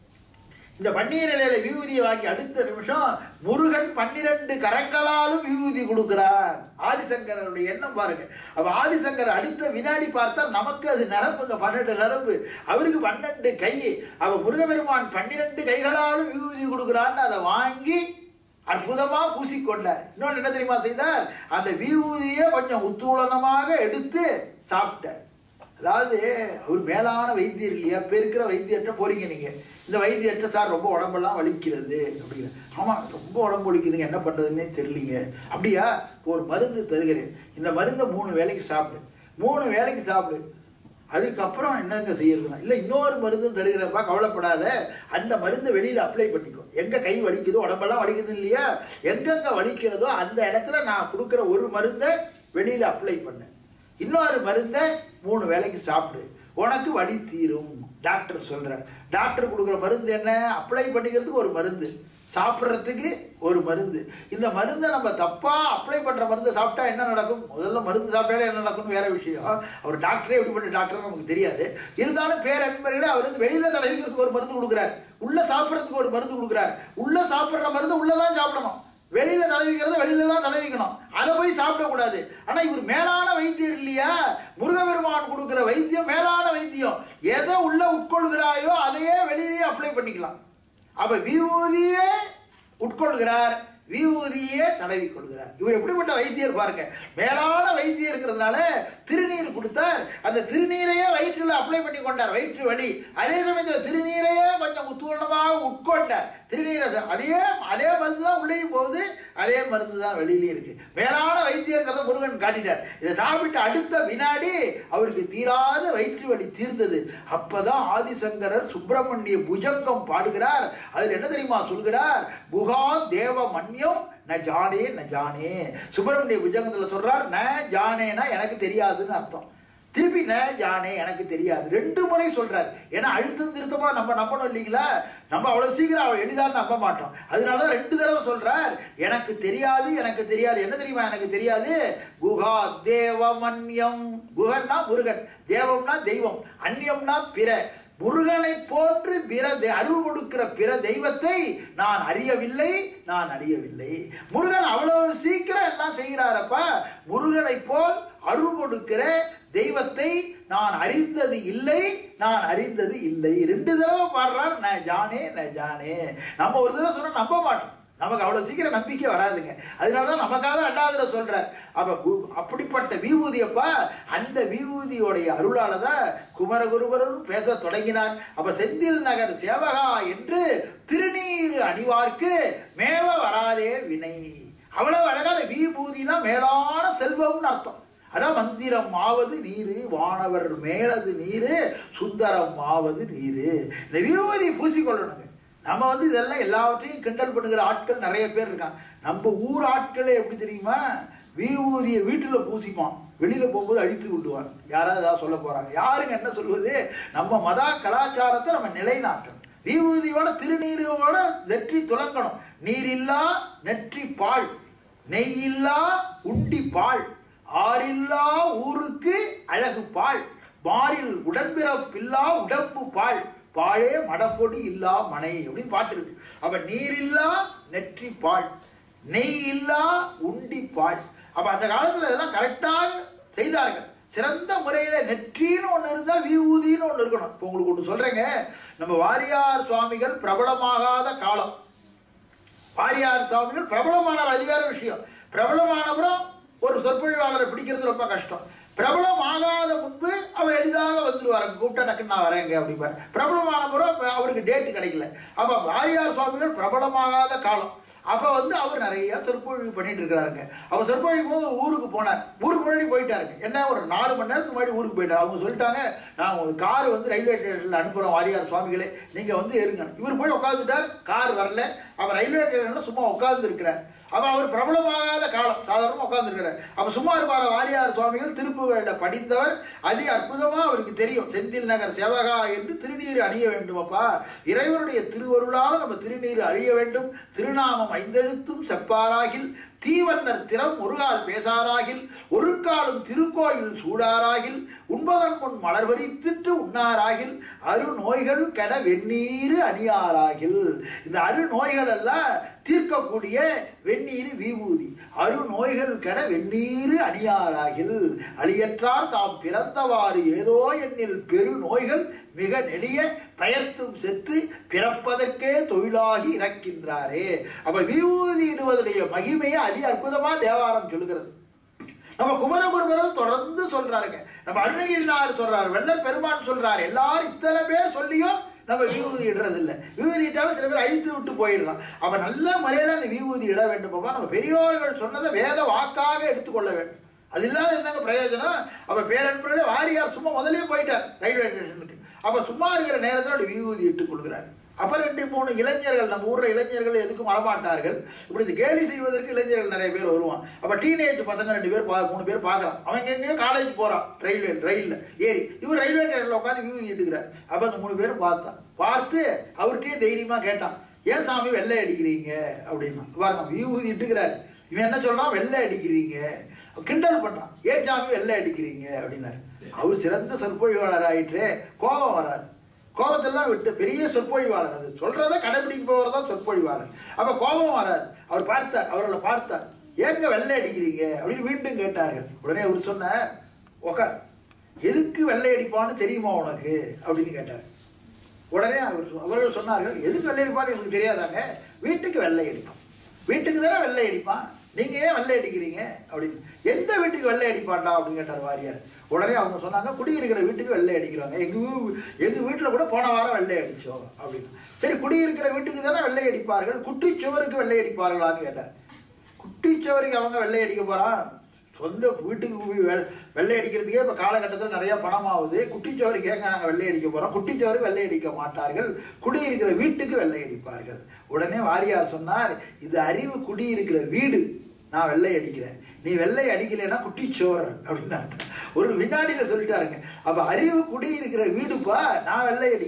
இந்த பன்னீர் இலையில விபூதியை வாங்கி அடுத்த நிமிஷம் முருகன் பன்னிரண்டு கரங்களாலும் விபூதி கொடுக்கிறார் ஆதிசங்கரனுடைய எண்ணம் பாருங்க அப்ப ஆதிசங்கர் அடுத்த வினாடி பார்த்தா நமக்கு அது நரம்புங்க பன்னெண்டு நரம்பு அவருக்கு பன்னெண்டு கை அவ முருகபெருமான் பன்னிரண்டு கைகளாலும் விபூதி கொடுக்கிறான்னு அதை வாங்கி அற்புதமா பூசிக்கொண்டார் இன்னொன்று என்ன தெரியுமா செய்தார் அந்த விபூதியை கொஞ்சம் உத்தூளனமாக எடுத்து சாப்பிட்டார் அதாவது அவர் மேலான வைத்தியர் இல்லையா இப்போ இருக்கிற வைத்தியர்கிட்ட போறீங்க நீங்க இந்த வைத்தியர்கிட்ட சார் ரொம்ப உடம்பெல்லாம் வலிக்கிறது அப்படிங்கிற ஆமாம் ரொம்ப உடம்பு வலிக்குதுங்க என்ன பண்ணுறதுன்னே தெரியலீங்க அப்படியா ஒரு மருந்து தருகிறேன் இந்த மருந்தை மூணு வேளைக்கு சாப்பிடு மூணு வேளைக்கு சாப்பிடு அதுக்கப்புறம் என்னங்க செய்யறதுனா இல்லை இன்னொரு மருந்து தருகிறப்பா கவலைப்படாத அந்த மருந்தை வெளியில் அப்ளை பண்ணிக்கோ எங்கே கை வலிக்குதோ உடம்பெல்லாம் வலிக்குது இல்லையா எங்கெங்க வலிக்கிறதோ அந்த இடத்துல நான் கொடுக்குற ஒரு மருந்தை வெளியில் அப்ளை பண்ணு இன்னொரு மருந்தை மூணு வேளைக்கு சாப்பிடு உனக்கு வலி தீரும் டாக்டர் சொல்றார் டாக்டர் கொடுக்குற மருந்து என்ன அப்ளை பண்ணிக்கிறதுக்கு ஒரு மருந்து சாப்பிட்றதுக்கு ஒரு மருந்து இந்த மருந்தை நம்ம தப்பா அப்ளை பண்ற மருந்தை சாப்பிட்டா என்ன நடக்கும் முதல்ல மருந்து சாப்பிட்டாலே என்ன நடக்கும்னு வேற விஷயம் அவர் டாக்டரே எப்படிப்பட்ட டாக்டர் நமக்கு தெரியாது இருந்தாலும் பேரன்பர்களே அவர் வந்து வெளியில தடவிக்கிறதுக்கு ஒரு மருந்து கொடுக்குறார் உள்ள சாப்பிட்றதுக்கு ஒரு மருந்து கொடுக்குறார் உள்ள சாப்பிட்ற மருந்து உள்ளதான் சாப்பிடணும் வெளியில தடவிக்கிறத வெளியில தான் தடவிக்கணும் அதை போய் சாப்பிடக்கூடாது ஆனா இவர் மேலான வைத்தியர் இல்லையா முருகபெருமான் கொடுக்கிற வைத்தியம் மேலான வைத்தியம் எதை உள்ள உட்கொள்கிறாயோ அதையே வெளியிலேயே அப்ளை பண்ணிக்கலாம் அப்ப விபூதியே உட்கொள்கிறார் விபூதியே தடவி கொள்கிறார் இவர் எப்படிப்பட்ட வைத்தியர் பாருங்க மேலான வைத்தியர் இருக்கிறதுனால திருநீர் கொடுத்தார் அந்த திருநீரையே வயிற்றில் அப்ளை பண்ணி கொண்டார் வயிற்று வலி அதே சமயத்தில் திருநீரையே கொஞ்சம் உத்தூர்ணமாக உட்கொண்டார் திருநீரை ச- அதே அதே மருந்து தான் உள்ளேயும் போகுது அதே மருந்து தான் வெளியிலேயும் இருக்கு மேலான வைத்தியர்கிறத முருகன் காட்டிட்டார் இதை சாப்பிட்டு அடுத்த வினாடி அவருக்கு தீராத வயிற்று வலி தீர்ந்தது அப்பதான் ஆதிசங்கரர் சுப்பிரமணிய புஜங்கம் பாடுகிறார் அதில் என்ன தெரியுமா சொல்கிறார் குகா தேவ மன்யம் ந ஜானே ந ஜானே சுப்பிரமணிய புஜங்கத்தில் சொல்றார் ந ஜானேனா எனக்கு தெரியாதுன்னு அர்த்தம் திருப்பி ந ஜானே எனக்கு தெரியாது ரெண்டு முறை சொல்றாரு ஏன்னா அழுத்தம் திருத்தமா நம்ம நம்பணும் இல்லைங்களா நம்ம அவ்வளவு சீக்கிரம் அவள் எளிதாக நம்ப மாட்டோம் அதனால தான் ரெண்டு தடவை சொல்றார் எனக்கு தெரியாது எனக்கு தெரியாது என்ன தெரியுமா எனக்கு தெரியாது குஹா தேவமன்யம் குகன்னா முருகன் தேவம்னா தெய்வம் அந்யம்னா பிற முருகனை போன்று பிற தெ- அருள் கொடுக்கிற பிற தெய்வத்தை நான் அறியவில்லை நான் அறியவில்லை முருகன் அவ்வளவு சீக்கிரம் எல்லாம் செய்கிறாரப்பா முருகனை போல் அருள் கொடுக்கிற தெய்வத்தை நான் அறிந்தது இல்லை நான் அறிந்தது இல்லை ரெண்டு தடவை பாடுறார் நான் ஜானே நான் ஜானே நம்ம ஒரு தடவை சொன்னா நம்ப மாட்டோம் நமக்கு அவ்வளவு சீக்கிரம் நம்பிக்கை வராதுங்க அதனால தான் நமக்காக ரெண்டாவது தடவை சொல்றார் அப்ப கு- அப்படிப்பட்ட விபூதியப்பா அந்த விபூதியோடைய அருளால தான் குமரகுருவரும் பேச தொடங்கினார் அப்ப செந்தில் நகர் சேவகா என்று திருநீர் அணிவார்க்கு மேவ வராதே வினை அவ்வளவு அழகான விபூதினா மேலான செல்வம்னு அர்த்தம் அதான் மந்திரம் ஆவது நீரு வானவர் மேலது நீரு சுந்தரம் ஆவது நீரு இந்த விபூதி பூசிக்கொள்ளணுங்க நம்ம வந்து இதெல்லாம் எல்லாவற்றையும் கிண்டல் பண்ணுகிற ஆட்கள் நிறைய பேர் இருக்காங்க நம்ம ஊர் ஆட்களே எப்படி தெரியுமா விபூதியை வீட்டில் பூசிக்குவான் வெளியில போகும்போது அழித்து விட்டுவான் யாராவது ஏதாவது சொல்ல போறாங்க யாருங்க என்ன சொல்வது நம்ம மத கலாச்சாரத்தை நம்ம நிலைநாட்டணும் விபூதியோட திருநீரோட நெற்றி துலங்கணும் நீரில்லா நெற்றி பால் நெய்யில்லா உண்டி பால் ஆறில்லா ஊருக்கு அழகு பால் மாறில் உடன்பிறப்பில்லா உடம்பு பால் பாழே மடப்பொடி இல்லா மனை அப்படின்னு பாட்டு இருக்கு அப்ப நீரில்லா நெற்றி பால் நெய் இல்லா உண்டி பால் அப்ப அந்த காலத்துல இதெல்லாம் கரெக்டாக செய்தார்கள் சிறந்த முறையில நெற்றின்னு ஒண்ணு இருந்தா விபூதின்னு ஒண்ணு இருக்கணும் இப்போ உங்களுக்கு ஒன்று சொல்றேங்க நம்ம வாரியார் சுவாமிகள் பிரபலமாகாத காலம் வாரியார் சுவாமிகள் பிரபலமானார் அது வேற விஷயம் பிரபலமானவரும் ஒரு சொற்பொழிவாளரை பிடிக்கிறது ரொம்ப கஷ்டம் பிரபலம் ஆகாத முன்பு அவர் எளிதாக வந்துடுவார் கூப்பிட்டா டக்குன்னு நான் வரேங்க அப்படிம்பார் பிரபலமானவரும் அப்ப அவருக்கு டேட்டு கிடைக்கல அப்ப வாரியார் சுவாமிகள் பிரபலமாகாத காலம் அப்போ வந்து அவர் நிறைய சொற்பொழிவு பண்ணிட்டு இருக்கிறாருங்க அவர் சொற்பொழிவு போது ஊருக்கு போனார் ஊருக்கு முன்னாடி போயிட்டாருங்க என்ன ஒரு நாலு மணி நேரத்துக்கு முன்னாடி ஊருக்கு போயிட்டார் அவங்க சொல்லிட்டாங்க நான் உங்களுக்கு கார் வந்து ரயில்வே ஸ்டேஷனில் அனுப்புகிறோம் வாரியார் சுவாமிகளே நீங்கள் வந்து இருங்க இவர் போய் உட்காந்துட்டார் கார் வரல அவர் ரயில்வே ஸ்டேஷனில் சும்மா உட்கார்ந்து இருக்கிறார் அப்போ அவர் பிரபலமாகாத காலம் சாதாரணமாக உட்காந்துருக்கிறார் அப்போ சும்மா இருப்பார வாரியார் சுவாமிகள் திருப்புகளில் படித்தவர் அதி அற்புதமாக அவருக்கு தெரியும் செந்தில் நகர் சேவகா என்று திருநீர் அணிய வேண்டுமப்பா இறைவனுடைய திருவருளால் நம்ம திருநீர் அழிய வேண்டும் திருநாமம் ஐந்தெழுத்தும் செப்பாராகில் தீவன்னர் திறம் முருகால் பேசாராகில் ஒரு காலும் திருக்கோயில் சூடாராகில் உண்பதன் முன் மலர் வரித்திட்டு உண்ணாராகில் அரு நோய்கள் கெட வெந்நீர் அணியாராகில் இந்த அரு நோய்கள் எல்லாம் தீர்க்கக்கூடிய வெந்நீர் விபூதி அரு நோய்கள் கெட வெந்நீர் அணியாராகில் அழியற்றார் தாம் பிறந்தவாறு ஏதோ எண்ணில் பெரு நோய்கள் மிக நெடிய பயர்த்தும் செத்து பிறப்பதற்கே தொழிலாகி இறக்கின்றாரே அப்ப விபூதி இடுவதுடைய மகிமையை அதி அற்புதமா தேவாரம் சொல்லுகிறது நம்ம குமரகுருபரர் தொடர்ந்து சொல்றாருங்க நம்ம அருணகிரிநாதர் சொல்றாரு வெள்ளர் பெருமான் சொல்றாரு எல்லாரும் இத்தனை பேர் சொல்லியும் நம்ம விபூதி இடுறது இல்லை விபூதி இட்டாலும் சில பேர் அழித்து விட்டு போயிடலாம் அப்ப நல்ல முறையில அந்த விபூதி இட வேண்டும் பாப்பா நம்ம பெரியோர்கள் சொன்னதை வேத வாக்காக எடுத்துக்கொள்ள வேண்டும் அது இல்லாத என்னங்க பிரயோஜனம் அப்ப பேரன்பர்களே வாரியார் சும்மா முதலே போயிட்டார் ரயில்வே ஸ்டேஷனுக்கு அப்ப சும்மா இருக்கிற நேரத்தில் அப்படி விபூதி இட்டுக் கொள்கிறார் அப்ப ரெண்டு மூணு இளைஞர்கள் நம்ம ஊர்ல இளைஞர்கள் எதுக்கும் வரமாட்டார்கள் இப்படி இந்த கேலி செய்வதற்கு இளைஞர்கள் நிறைய பேர் வருவான் அப்ப டீனேஜ் பசங்க ரெண்டு பேர் பா- மூணு பேர் பார்க்கறான் அவன் எங்கேயோ காலேஜ் போறான் ரயில்வே ரயில்ல ஏறி இவர் ரயில்வே ஸ்டேஷன்ல உட்காந்து வியூ இட்டுக்கிறார் அப்ப அந்த மூணு பேரும் பார்த்தான் பார்த்து அவர்கிட்டயே தைரியமா கேட்டான் ஏன் சாமி வெள்ளை அடிக்கிறீங்க அப்படின்னா பாருங்க வியூதி இட்டுக்கிறாரு இவன் என்ன சொல்றான் வெள்ளை அடிக்கிறீங்க கிண்டல் பண்றான் ஏன் சாமி வெள்ளை அடிக்கிறீங்க அப்படின்னாரு அவர் சிறந்த சொற்பொழிவாளர் ஆயிற்று கோபம் வராது கோபத்தெல்லாம் விட்டு பெரிய சொற்பொழிவாளர் அது சொல்றதை கடைபிடிக்க போவர் தான் சொற்பொழிவாளர் அப்ப கோபம் வராது அவர் பார்த்தார் அவர்களை பார்த்தார் ஏங்க வெள்ளை அடிக்கிறீங்க அப்படின்னு மீண்டும் கேட்டார்கள் உடனே அவர் சொன்னார் உக்கார் எதுக்கு வெள்ளை அடிப்பான்னு தெரியுமா உனக்கு அப்படின்னு கேட்டார் உடனே அவர் சொ- அவர்கள் சொன்னார்கள் எதுக்கு வெள்ளை அடிப்பான்னு எனக்கு தெரியாதாங்க வீட்டுக்கு வெள்ளை அடிப்பான் வீட்டுக்கு தானே வெள்ளை அடிப்பான் நீங்க ஏன் வெள்ளை அடிக்கிறீங்க அப்படின்னு எந்த வீட்டுக்கு வெள்ளை அடிப்பான்டா அப்படின்னு கேட்டார் வாரியார் உடனே அவங்க சொன்னாங்க குடியிருக்கிற வீட்டுக்கு வெள்ளை அடிக்கிறாங்க எங்க வீ- எங்க வீட்டுல கூட போன வாரம் வெள்ளை அடிச்சோம் அப்படின்னு சரி குடியிருக்கிற வீட்டுக்கு தானே வெள்ளை அடிப்பார்கள் குட்டிச்சுவருக்கு வெள்ளை அடிப்பார்களான்னு கேட்டார் குட்டிச்சுவருக்கு அவங்க வெள்ளை அடிக்க போறான் சொந்த வீட்டுக்கு போய் வெ- வெள்ளை அடிக்கிறதுக்கே இப்போ காலகட்டத்தில் நிறைய பணம் ஆகுது குட்டிச்சோருக்கு ஏங்க நாங்கள் வெள்ளை அடிக்க போகிறோம் குட்டிச்சோருக்கு வெள்ளை அடிக்க மாட்டார்கள் குடியிருக்கிற வீட்டுக்கு வெள்ளை அடிப்பார்கள் உடனே வாரியார் சொன்னார் இது அறிவு குடியிருக்கிற வீடு நான் வெள்ளை அடிக்கிறேன் நீ வெள்ளை அடிக்கலைன்னா குட்டிச்சோர் அப்படின்னு அர்த்தம் ஒரு வினாடியில் சொல்லிட்டாருங்க அப்போ அறிவு குடியிருக்கிற வீடுப்பா நான் வெள்ளை அடிக்கிறேன்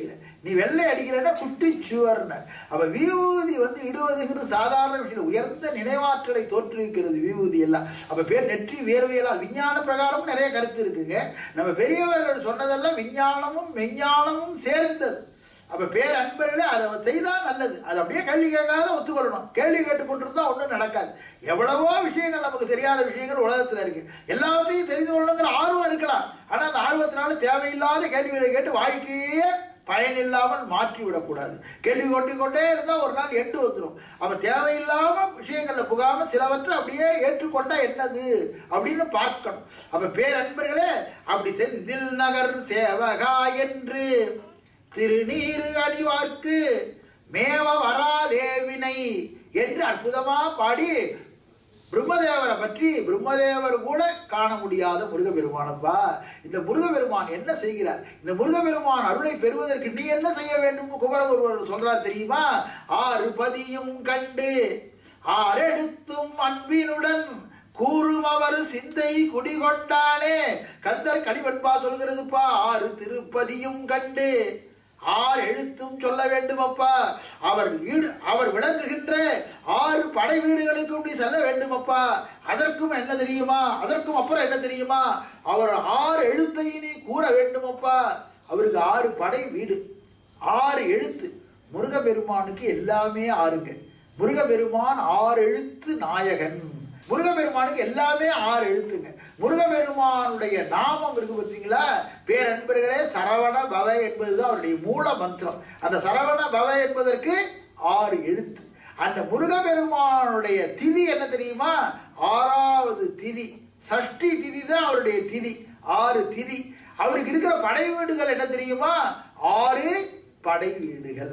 நீ வெள்ளை அடிக்கிறன்னா குட்டி சுவர்னர் அப்ப விபூதி வந்து இடுவதுங்கிறது சாதாரண விஷயம் உயர்ந்த நினைவாற்றலை தோற்றுவிக்கிறது விபூதி எல்லாம் அப்ப பேர் நெற்றி வியர்வையெல்லாம் விஞ்ஞான பிரகாரமும் நிறைய கருத்து இருக்குங்க நம்ம பெரியவர்கள் சொன்னதெல்லாம் விஞ்ஞானமும் மெஞ்ஞானமும் சேர்ந்தது அப்ப பேர் அன்பர்களே அதை செய்தால் நல்லது அது அப்படியே கேள்வி கேட்காத ஒத்துக்கொள்ளணும் கேள்வி கேட்டுக்கொண்டிருந்தா ஒன்றும் நடக்காது எவ்வளவோ விஷயங்கள் நமக்கு தெரியாத விஷயங்கள் உலகத்துல இருக்கு எல்லாவற்றையும் தெரிந்து கொள்ளணுங்கிற ஆர்வம் இருக்கலாம் ஆனா அந்த ஆர்வத்தினால தேவையில்லாத கேள்விகளை கேட்டு வாழ்க்கையே பயனில்லாமல் மாற்றி விடக்கூடாது கேள்வி கொண்டே இருந்தால் ஒரு நாள் எட்டு வந்துடும் அப்ப தேவையில்லாம விஷயங்கள்ல புகாம சிலவற்றை அப்படியே ஏற்றுக்கொண்டா என்னது அப்படின்னு பார்க்கணும் அப்ப பேரன்பர்களே அப்படி செந்தில் நகர் சேவகா என்று திருநீரு அணிவார்க்கு மேவ வராதேவினை என்று அற்புதமா பாடி பிரம்மதேவரை பற்றி பிரம்மதேவர் கூட காண முடியாத முருகபெருமானப்பா இந்த முருகபெருமான் என்ன செய்கிறார் இந்த முருகபெருமான் அருளை பெறுவதற்கு நீ என்ன செய்ய வேண்டும் குமர ஒருவர் சொல்றார் தெரியுமா ஆறு பதியும் கண்டு ஆறெடுத்தும் அன்பினுடன் கூறும் அவர் சிந்தை குடிகொண்டானே கந்தர் களிவன்பா சொல்கிறதுப்பா ஆறு திருப்பதியும் கண்டு ஆறு எழுத்தும் சொல்ல வேண்டும் அப்பா அவர் வீடு அவர் விளங்குகின்ற ஆறு படை வீடுகளுக்கும் நீ செல்ல வேண்டும் அப்பா அதற்கும் என்ன தெரியுமா அதற்கும் அப்புறம் என்ன தெரியுமா அவர் ஆறு எழுத்தை நீ கூற வேண்டும் அப்பா அவருக்கு ஆறு படை வீடு ஆறு எழுத்து முருகபெருமானுக்கு எல்லாமே ஆறுங்க முருகபெருமான் ஆறு எழுத்து நாயகன் முருகபெருமானுக்கு எல்லாமே ஆறு எழுத்துங்க முருகபெருமானுடைய நாமம் இருக்கு பார்த்தீங்களா பேரன்பர்களே சரவண பவ என்பதுதான் அவருடைய மூல மந்திரம் அந்த சரவண பவ என்பதற்கு ஆறு எழுத்து அந்த முருகபெருமானுடைய திதி என்ன தெரியுமா ஆறாவது திதி சஷ்டி திதி தான் அவருடைய திதி ஆறு திதி அவருக்கு இருக்கிற படை வீடுகள் என்ன தெரியுமா ஆறு படை வீடுகள்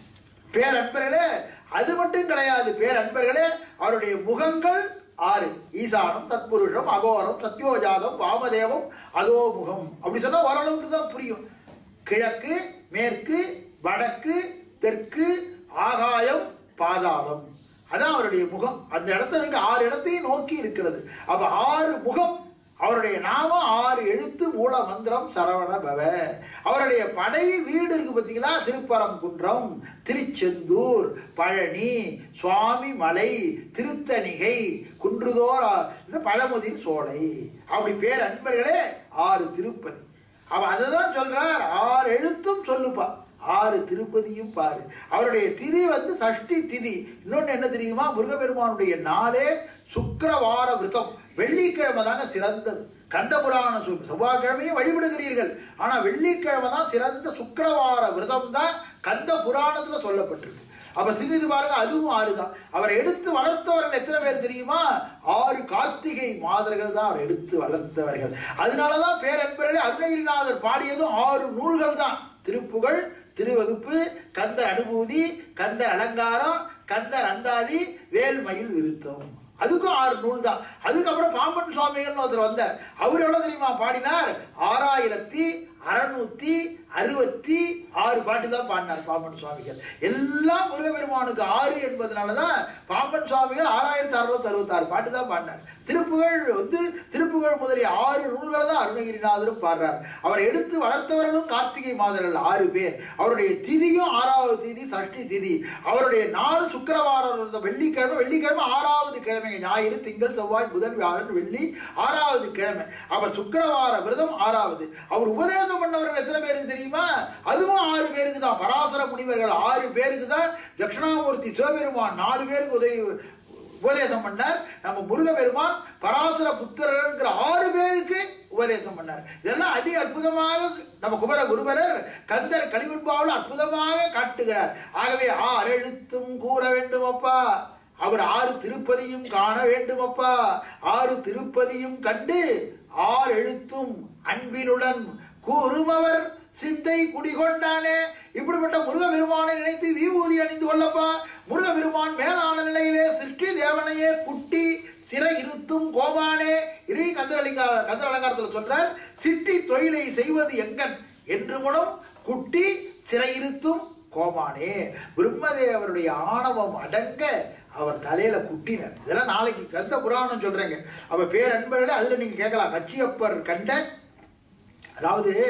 பேரன்பர்களே அது மட்டும் கிடையாது பேரன்பர்களே அவருடைய முகங்கள் ஆறு ஈசானம் தத்புருஷம் அகோரம் சத்யோஜாதம் வாமதேவம் அதோமுகம் அப்படி சொன்னா ஓரளவுக்கு தான் புரியும் கிழக்கு மேற்கு வடக்கு தெற்கு ஆகாயம் பாதாளம் அதான் அவருடைய முகம் அந்த இடத்துல இருக்கு ஆறு இடத்தையும் நோக்கி இருக்கிறது அப்ப ஆறு முகம் அவருடைய நாமம் ஆறு எழுத்து மூல மந்திரம் சரவண பவ அவருடைய படை வீடு இருக்கு பார்த்தீங்களா திருப்பரங்குன்றம் திருச்செந்தூர் பழனி சுவாமி மலை திருத்தணிகை குன்றுதோர் இந்த பழமுதிர் சோலை அப்படி பேர் அன்பர்களே ஆறு திருப்பதி அவ அதை தான் சொல்றார் ஆறு எழுத்தும் சொல்லுப்பா ஆறு திருப்பதியும் பாரு அவருடைய திதி வந்து சஷ்டி திதி இன்னொன்று என்ன தெரியுமா முருகபெருமானுடைய நாளே சுக்கிரவார விரதம் வெள்ளிக்கிழமை தாங்க சிறந்தது கண்டபுராண சு செவ்வாய்க்கிழமையும் வழிபடுகிறீர்கள் ஆனா வெள்ளிக்கிழமை தான் சிறந்த சுக்கிரவார விரதம் தான் கந்த புராணத்துல சொல்லப்பட்டிருக்கு அப்ப சிறிது பாருங்க அதுவும் ஆறு தான் அவரை எடுத்து வளர்த்தவர்கள் எத்தனை பேர் தெரியுமா ஆறு கார்த்திகை மாதர்கள் தான் அவர் எடுத்து வளர்த்தவர்கள் அதனாலதான் பேரன்பர்களே அருணகிரிநாதர் பாடியதும் ஆறு நூல்கள் தான் திருப்புகழ் திருவகுப்பு கந்தர் அனுபூதி கந்தர் அலங்காரம் கந்தர் அந்தாதி வேல்மயில் விருத்தம் அதுக்கும் ஆறு நூல் தான் அதுக்கப்புறம் பாம்பன் சுவாமிகள்னு ஒருத்தர் வந்தார் அவர் எவ்வளவு தெரியுமா பாடினார் ஆறாயிரத்தி அறுநூத்தி அறுபத்தி ஆறு பாட்டு தான் பாடினார் பாம்பன் சுவாமிகள் எல்லாம் முருகபெருமானுக்கு ஆறு என்பதனாலதான் பாம்பன் சுவாமிகள் ஆறாயிரத்தி அறுநூத்தி அறுபத்தாறு பாட்டு தான் பாடினார் திருப்புகழ் வந்து திருப்புகழ் முதலிய ஆறு நூல்களை தான் அருணகிரிநாதரும் பாடுறார் அவர் எடுத்து வளர்த்தவர்களும் கார்த்திகை மாதர்கள் ஆறு பேர் அவருடைய திதியும் ஆறாவது திதி சஷ்டி திதி அவருடைய நாலு சுக்கிரவாரம் இருந்த வெள்ளிக்கிழமை வெள்ளிக்கிழமை ஆறாவது கிழமைங்க ஞாயிறு திங்கள் செவ்வாய் புதன் வியாழன் வெள்ளி ஆறாவது கிழமை அவர் சுக்கிரவார விரதம் ஆறாவது அவர் உபதேசம் பண்ணவர்கள் எத்தனை பேருக்கு தெரியுமா அதுவும் ஆறு பேருக்கு தான் பராசர முனிவர்கள் ஆறு பேருக்கு தான் தட்சிணாமூர்த்தி சிவபெருமான் நாலு பேருக்கு உதவி உபதேசம் பண்ணார் நம்ம முருகபெருமான் பராசர புத்திரர்ங்கிற ஆறு பேருக்கு உபதேசம் பண்ணார் இதெல்லாம் அதி அற்புதமாக நம்ம குமர குருபரர் கந்தர் களிவெண்பாவில் அற்புதமாக காட்டுகிறார் ஆகவே ஆறு எழுத்தும் கூற வேண்டும் அப்பா அவர் ஆறு திருப்பதியும் காண வேண்டும் அப்பா ஆறு திருப்பதியும் கண்டு ஆறு எழுத்தும் அன்பினுடன் கூறுமவர் சிந்தை குடிகொண்டானே இப்படிப்பட்ட முருகபெருமானை நினைத்து விபூதி அணிந்து கொள்ளப்பா முருகபெருமான் மேலான நிலையிலே சிருஷ்டி தேவனையே குட்டி சிறை இருத்தும் கோபானே இதை கந்தர் அலங்கார கந்தர் அலங்காரத்தில் சொல்றார் சிட்டி தொழிலை செய்வது எங்கன் என்று குணம் குட்டி சிறை இருத்தும் கோமானே பிரம்மதேவருடைய ஆணவம் அடங்க அவர் தலையில குட்டினர் இதெல்லாம் நாளைக்கு கந்த புராணம் சொல்றேங்க அவ பேரன்பர்களே அதுல நீங்க கேட்கலாம் கச்சியப்பர் கண்ட அதாவது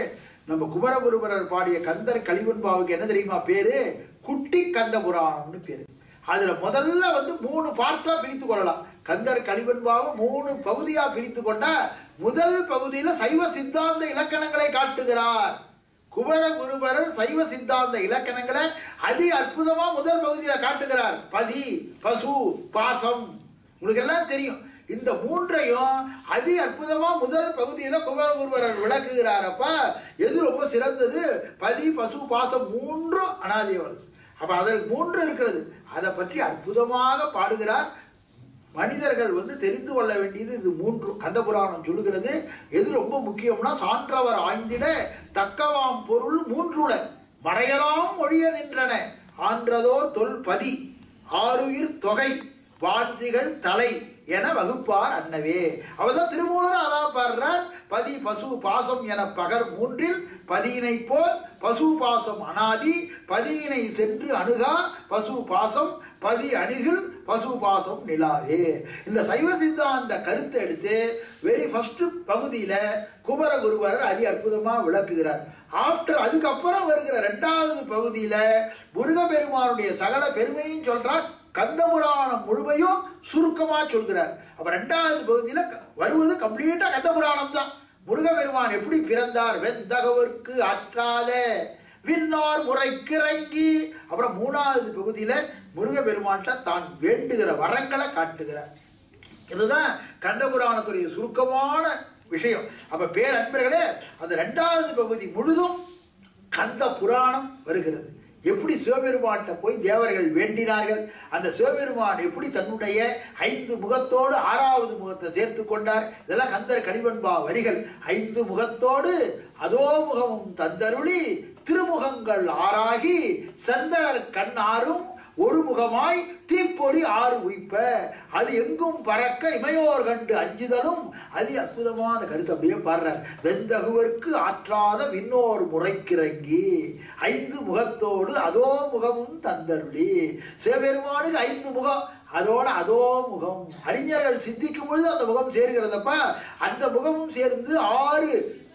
நம்ம குமரகுருபரர் பாடிய கந்தர் கலிவன்பாவுக்கு என்ன தெரியுமா பேரு குட்டி கந்த புராணம்னு பேரு அதுல முதல்ல வந்து மூணு பார்ட்டா பிரித்து கொள்ளலாம் கந்தர் கலிவன்பாவை மூணு பகுதியா பிரித்து கொண்ட முதல் பகுதியில சைவ சித்தாந்த இலக்கணங்களை காட்டுகிறார் குமர குருபரர் சைவ சித்தாந்த இலக்கணங்களை அதி அற்புதமா முதல் பகுதியில காட்டுகிறார் பதி பசு பாசம் உங்களுக்கு எல்லாம் தெரியும் இந்த மூன்றையும் அதி அற்புதமா முதல் பகுதியில குமரகுருபரர் விளக்குகிறார் அப்ப எது ரொம்ப சிறந்தது பதி பசு பாசம் மூன்றும் அனாதி வருது அப்ப அதில் மூன்று இருக்கிறது அதை பற்றி அற்புதமாக பாடுகிறார் மனிதர்கள் வந்து தெரிந்து கொள்ள வேண்டியது இது மூன்று கந்த புராணம் சொல்லுகிறது எது ரொம்ப முக்கியம்னா சான்றவர் ஆய்ந்திட தக்கவாம் பொருள் மூன்றுல மறையலாம் ஒழிய நின்றன ஆன்றதோ தொல்பதி ஆறுயிர் தொகை வாழ்த்திகள் தலை என வகுப்பார் அன்னவே அவர்தான் திருமூலர் அதான் பாடுறார் பதி பசு பாசம் என பகர் மூன்றில் பதியினை போல் பசு பாசம் அனாதி பதியினை சென்று அணுகா பசு பாசம் பதி அணிகில் பசு பாசம் நிலாவே இந்த சைவ சித்தாந்த கருத்தை எடுத்து வெரி ஃபர்ஸ்ட் பகுதியில குமர குருவரர் அதி அற்புதமா விளக்குகிறார் ஆஃப்டர் அதுக்கப்புறம் வருகிற ரெண்டாவது பகுதியில முருகப்பெருமானுடைய சகல பெருமையும் சொல்றார் கந்தபுராணம் முழுமையும் சுருக்கமா சொல்கிறார் அப்ப ரெண்டாவது பகுதியில க- வருவது கம்ப்ளீட்டா கந்தபுராணம் தான் முருகப்பெருமான் எப்படி பிறந்தார் வெந்தகவர்க்கு ஆற்றாத விண்ணோர் முறைக்கிறங்கி அப்புறம் மூணாவது பகுதியில முருகப்பெருமான்கிட்ட தான் வேண்டுகிற வரங்களை காட்டுகிறார் இதுதான் கண்டபுராணத்துடைய சுருக்கமான விஷயம் அப்ப பேரன்பர்களே அந்த ரெண்டாவது பகுதி முழுதும் கந்த புராணம் வருகிறது எப்படி சிவபெருமான்கிட்ட போய் தேவர்கள் வேண்டினார்கள் அந்த சிவபெருமான் எப்படி தன்னுடைய ஐந்து முகத்தோடு ஆறாவது முகத்தை சேர்த்து கொண்டார் இதெல்லாம் கந்தர் கலிவன்பா வரிகள் ஐந்து முகத்தோடு அதோ முகமும் தந்தருளி திருமுகங்கள் ஆறாகி செந்தழற் கண்ணாரும் ஒரு முகமாய் தீப்பொறி ஆறு உய்ப்ப அது எங்கும் பறக்க இமையோர் கண்டு அஞ்சுதலும் அதி அற்புதமான கருத்து அப்படியே பாடுறார் வெந்தகுவர்க்கு ஆற்றாத விண்ணோர் முறைக்கிறங்கி ஐந்து முகத்தோடு அதோ முகமும் தந்தருளி சிவபெருமானுக்கு ஐந்து முகம் அதோட அதோ முகம் அறிஞர்கள் சிந்திக்கும் பொழுது அந்த முகம் சேர்கிறதப்ப அந்த முகமும் சேர்ந்து ஆறு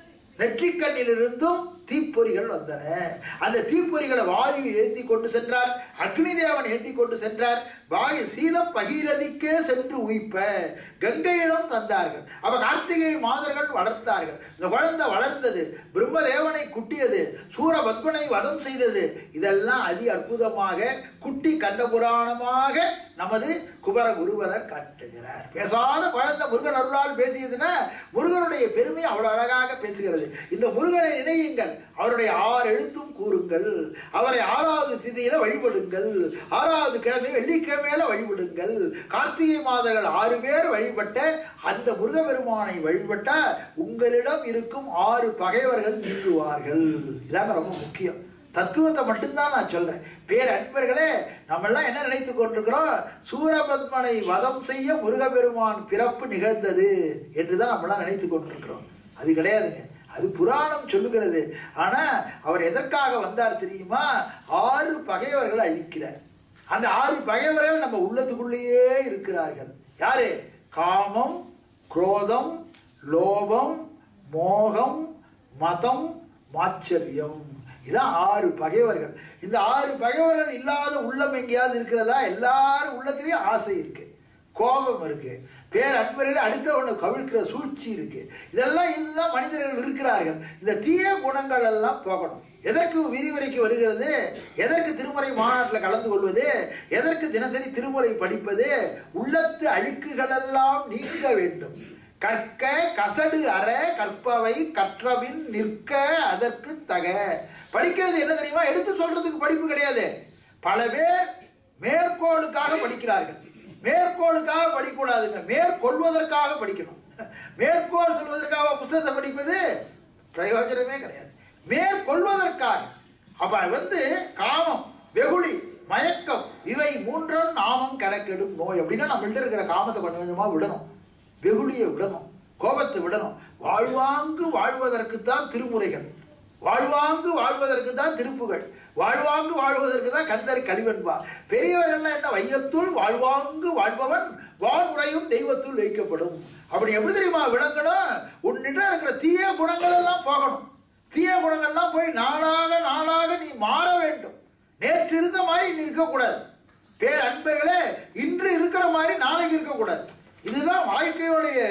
நெற்றிக்கண்ணிலிருந்தும் தீப்பொறிகள் வந்தன அந்த தீப்பொறிகளை வாயு ஏந்தி கொண்டு சென்றார் அக்னி தேவன் ஏந்தி கொண்டு சென்றார் வாயு சீதம் பகீரதிக்கே சென்று உயிப்ப கங்கையிடம் தந்தார்கள் அப்ப கார்த்திகை மாதர்கள் வளர்த்தார்கள் இந்த குழந்தை வளர்ந்தது பிரம்மதேவனை குட்டியது சூரபத்மனை வதம் செய்தது இதெல்லாம் அதி அற்புதமாக குட்டி கந்த புராணமாக நமது குபர குருவரர் காட்டுகிறார் பேசாத குழந்தை முருகன் அருளால் பேசியதுன்னா முருகனுடைய பெருமை அவ்வளவு அழகாக பேசுகிறது இந்த முருகனை நினையுங்கள் அவருடைய ஆறு எழுத்தும் கூறுங்கள் அவரை ஆறாவது திதியில வழிபடுங்கள் ஆறாவது கிழமை வெள்ளிக்கிழமையில வழிபடுங்கள் கார்த்திகை மாதங்கள் ஆறு பேர் வழிபட்ட அந்த முருகபெருமானை வழிபட்ட உங்களிடம் இருக்கும் ஆறு பகைவர்கள் நீங்குவார்கள் இதாங்க ரொம்ப முக்கியம் தத்துவத்தை மட்டும்தான் நான் சொல்றேன் பேர் அன்பர்களே நம்ம எல்லாம் என்ன நினைத்து கொண்டிருக்கிறோம் சூரபத்மனை வதம் செய்ய முருகபெருமான் பிறப்பு நிகழ்ந்தது என்றுதான் நம்ம எல்லாம் நினைத்து கொண்டிருக்கிறோம் அது கிடையாதுங்க அது புராணம் சொல்லுகிறது ஆனா அவர் எதற்காக வந்தார் தெரியுமா ஆறு பகைவர்களை அழிக்கிறார் அந்த ஆறு பகைவர்கள் நம்ம உள்ளத்துக்குள்ளேயே இருக்கிறார்கள் யாரு காமம் குரோதம் லோபம் மோகம் மதம் மாச்சரியம் இதான் ஆறு பகைவர்கள் இந்த ஆறு பகைவர்கள் இல்லாத உள்ளம் எங்கேயாவது இருக்கிறதா எல்லாரும் உள்ளத்திலேயும் ஆசை இருக்கு கோபம் இருக்கு பேரன்பரில் அடுத்தவனை கவிழ்க்கிற சூழ்ச்சி இருக்கு இதெல்லாம் இதுதான் மனிதர்கள் இருக்கிறார்கள் இந்த தீய குணங்கள் எல்லாம் போகணும் எதற்கு விரிவுரைக்கு வருகிறது எதற்கு திருமுறை மாநாட்டில் கலந்து கொள்வது எதற்கு தினசரி திருமுறை படிப்பது உள்ளத்து அழுக்குகள் எல்லாம் நீங்க வேண்டும் கற்க கசடு அற கற்பவை கற்றபின் நிற்க அதற்கு தக படிக்கிறது என்ன தெரியுமா எடுத்து சொல்றதுக்கு படிப்பு கிடையாது பல பேர் மேற்கோளுக்காக படிக்கிறார்கள் மேற்கோளுக்காக படிக்கக்கூடாதுங்க மேற்கொள்வதற்காக படிக்கணும் மேற்கோள் சொல்வதற்காக புத்தகத்தை படிப்பது பிரயோஜனமே கிடையாது மேற்கொள்வதற்காக அப்ப வந்து காமம் வெகுளி மயக்கம் இவை மூன்றும் நாமம் கணக்கெடும் நோய் அப்படின்னா நம்மள்ட்ட இருக்கிற காமத்தை கொஞ்சம் கொஞ்சமா விடணும் வெகுளியை விடணும் கோபத்தை விடணும் வாழ்வாங்கு வாழ்வதற்கு தான் திருமுறைகள் வாழ்வாங்கு வாழ்வதற்கு தான் திருப்புகள் வாழ்வாங்கு வாழ்வதற்கு தான் கந்தர் கலிவன்பா பெரியவர்கள்லாம் என்ன வையத்துள் வாழ்வாங்கு வாழ்பவன் வாழ்முறையும் தெய்வத்துள் வைக்கப்படும் அப்படி எப்படி தெரியுமா விளங்கணும் உன்னிட்ட இருக்கிற தீய குணங்கள் எல்லாம் போகணும் தீய குணங்கள்லாம் போய் நாளாக நாளாக நீ மாற வேண்டும் நேற்று இருந்த மாதிரி நீ இருக்கக்கூடாது பேர் அன்பர்களே இன்று இருக்கிற மாதிரி நாளைக்கு இருக்கக்கூடாது இதுதான் வாழ்க்கையுடைய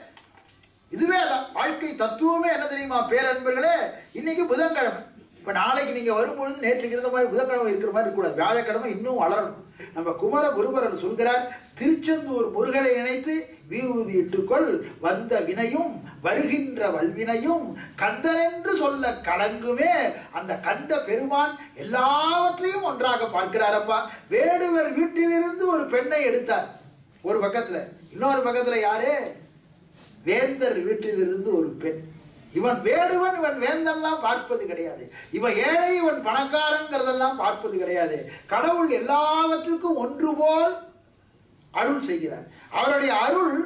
இதுவே அதான் வாழ்க்கை தத்துவமே என்ன தெரியுமா பேரன்பர்களே இன்னைக்கு புதன்கிழமை இப்போ நாளைக்கு நீங்கள் வரும்பொழுது நேற்றுக்கு இருந்த மாதிரி புதன்கிழமை இருக்கிற மாதிரி இருக்கக்கூடாது வியாழக்கிழமை இன்னும் வளரணும் நம்ம குமர குருபரர் சொல்கிறார் திருச்செந்தூர் முருகனை இணைத்து விபூதி இட்டுக்கொள் வந்த வினையும் வருகின்ற வல்வினையும் கந்தனென்று சொல்ல கலங்குமே அந்த கந்த பெருமான் எல்லாவற்றையும் ஒன்றாக பார்க்கிறாரப்பா வேடுவர் வீட்டிலிருந்து ஒரு பெண்ணை எடுத்தார் ஒரு பக்கத்துல இன்னொரு பக்கத்துல யாரு வேந்தர் வீட்டிலிருந்து ஒரு பெண் இவன் வேடுவன் இவன் வேந்தெல்லாம் பார்ப்பது கிடையாது இவன் ஏழை இவன் பணக்காரங்கிறதெல்லாம் பார்ப்பது கிடையாது கடவுள் எல்லாவற்றுக்கும் ஒன்று போல் அருள் செய்கிறார் அவருடைய அருள்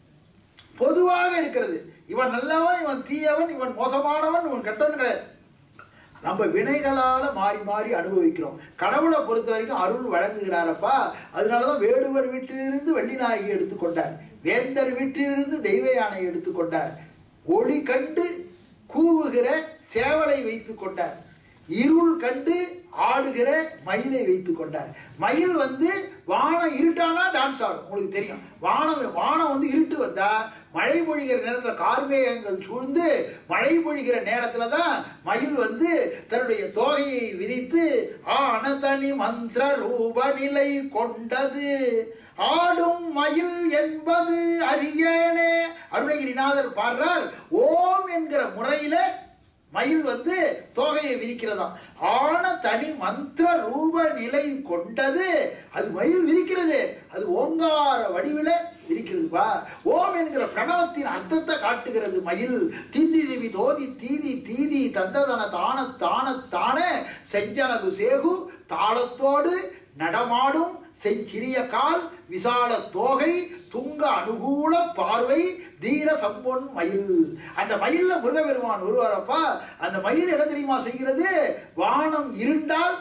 பொதுவாக இருக்கிறது இவன் நல்லவன் இவன் தீயவன் இவன் மோசமானவன் இவன் கெட்டவன் கிடையாது நம்ம வினைகளால மாறி மாறி அனுபவிக்கிறோம் கடவுளை பொறுத்த வரைக்கும் அருள் வழங்குகிறாரப்பா அதனாலதான் வேடுவர் வீட்டிலிருந்து வெள்ளி நாயகி எடுத்துக்கொண்டார் வேந்தர் வீட்டிலிருந்து தெய்வ யானை எடுத்துக்கொண்டார் ஒளி கண்டு கூவுகிற சேவலை வைத்துக் கொண்டார் இருள் கண்டு ஆடுகிற மயிலை வைத்துக் கொண்டார் மயில் வந்து வானம் இருட்டானா டான்ஸ் ஆடும் உங்களுக்கு தெரியும் வானம் வானம் வந்து இருட்டு வந்தா மழை பொழிகிற நேரத்தில் கார்மேகங்கள் சூழ்ந்து மழை பொழிகிற நேரத்தில் தான் மயில் வந்து தன்னுடைய தோகையை விரித்து ஆனதனி மந்திர ரூப நிலை கொண்டது ஆடும் மயில் என்பது அரியனே அருணகிரிநாதர் பாடுறார் ஓம் என்கிற முறையில மயில் வந்து தோகையை விரிக்கிறதாம் ஆன தனி மந்திர ரூப நிலை கொண்டது அது மயில் விரிக்கிறது அது ஓங்கார வடிவில இருக்கிறதுப்பா ஓம் என்கிற பிரணவத்தின் அர்த்தத்தை காட்டுகிறது மயில் திந்தி திவி தோதி தீதி தீதி தந்ததன தான தான தான செஞ்சனகு சேகு தாளத்தோடு நடமாடும் செஞ்சிறிய கால் விசால தோகை துங்க அனுகூல பார்வை தீர சம்பொன் மயில் அந்த மயில்ல முருகபெருமான் வருவாரப்பா அந்த மயில் என்ன தெரியுமா செய்கிறது வானம் இருண்டால்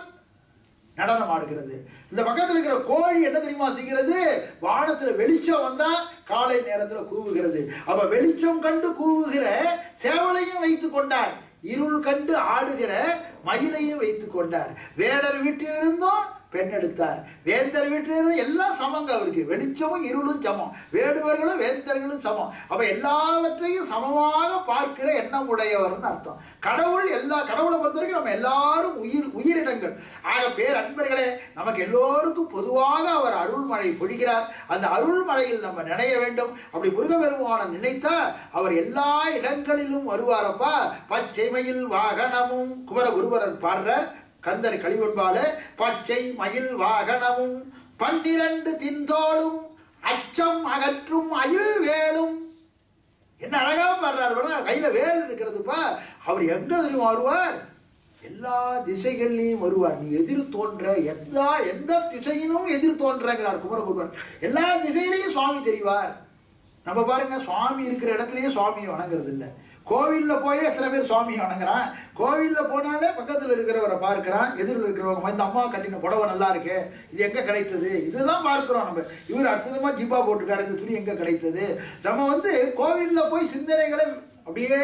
நடனம் ஆடுகிறது இந்த பக்கத்தில் இருக்கிற கோழி என்ன தெரியுமா செய்கிறது வானத்துல வெளிச்சம் வந்தா காலை நேரத்துல கூவுகிறது அப்ப வெளிச்சம் கண்டு கூவுகிற சேவலையும் வைத்துக் கொண்டார் இருள் கண்டு ஆடுகிற மயிலையும் வைத்துக் கொண்டார் வேடர் வீட்டிலிருந்தும் பெண் எடுத்தார் வேந்தர் வீட்டிலிருந்து எல்லாம் சமங்க அவருக்கு வெளிச்சமும் இருளும் சமம் வேடுவர்களும் வேந்தர்களும் சமம் அப்ப எல்லாவற்றையும் சமமாக பார்க்கிற எண்ணம் உடையவர்னு அர்த்தம் கடவுள் எல்லா கடவுளை பொறுத்த வரைக்கும் நம்ம எல்லாரும் உயிர் உயிரினங்கள் ஆக பேர் அன்பர்களே நமக்கு எல்லோருக்கும் பொதுவாக அவர் அருள்மழை பொழிகிறார் அந்த அருள்மழையில் நம்ம நினைய வேண்டும் அப்படி முருகபெருமானை நினைத்தா அவர் எல்லா இடங்களிலும் வருவாரப்பா பச்சைமையில் வாகனமும் குமர குருவரர் பாடுறார் கந்தர் கலிவன்பால பச்சை மயில் வாகனமும் பன்னிரண்டு தின்தோளும் அச்சம் அகற்றும் அயில் வேலும் என்ன அழகா பாடுறாரு பாருங்க கையில வேல் இருக்கிறதுப்பா அவர் எங்க தெரியும் வருவார் எல்லா திசைகள்லையும் வருவார் நீ எதிர் தோன்ற எல்லா எந்த திசையிலும் எதிர் தோன்றங்கிறார் குமரகுருவன் எல்லா திசையிலையும் சுவாமி தெரிவார் நம்ம பாருங்க சுவாமி இருக்கிற இடத்துலயே சுவாமியை வணங்குறது இல்லை கோவில்ல போயே சில பேர் சுவாமியை வணங்குறான் கோவில்ல போனாலே பக்கத்துல இருக்கிறவரை பார்க்கிறான் எதிரில் இருக்கிறவங்க இந்த அம்மா கட்டின புடவை நல்லா இருக்கு இது எங்க கிடைத்தது இதுதான் பார்க்கிறோம் நம்ம இவர் அற்புதமா ஜிப்பா போட்டிருக்காரு இந்த துணி எங்க கிடைத்தது நம்ம வந்து கோவில்ல போய் சிந்தனைகளை அப்படியே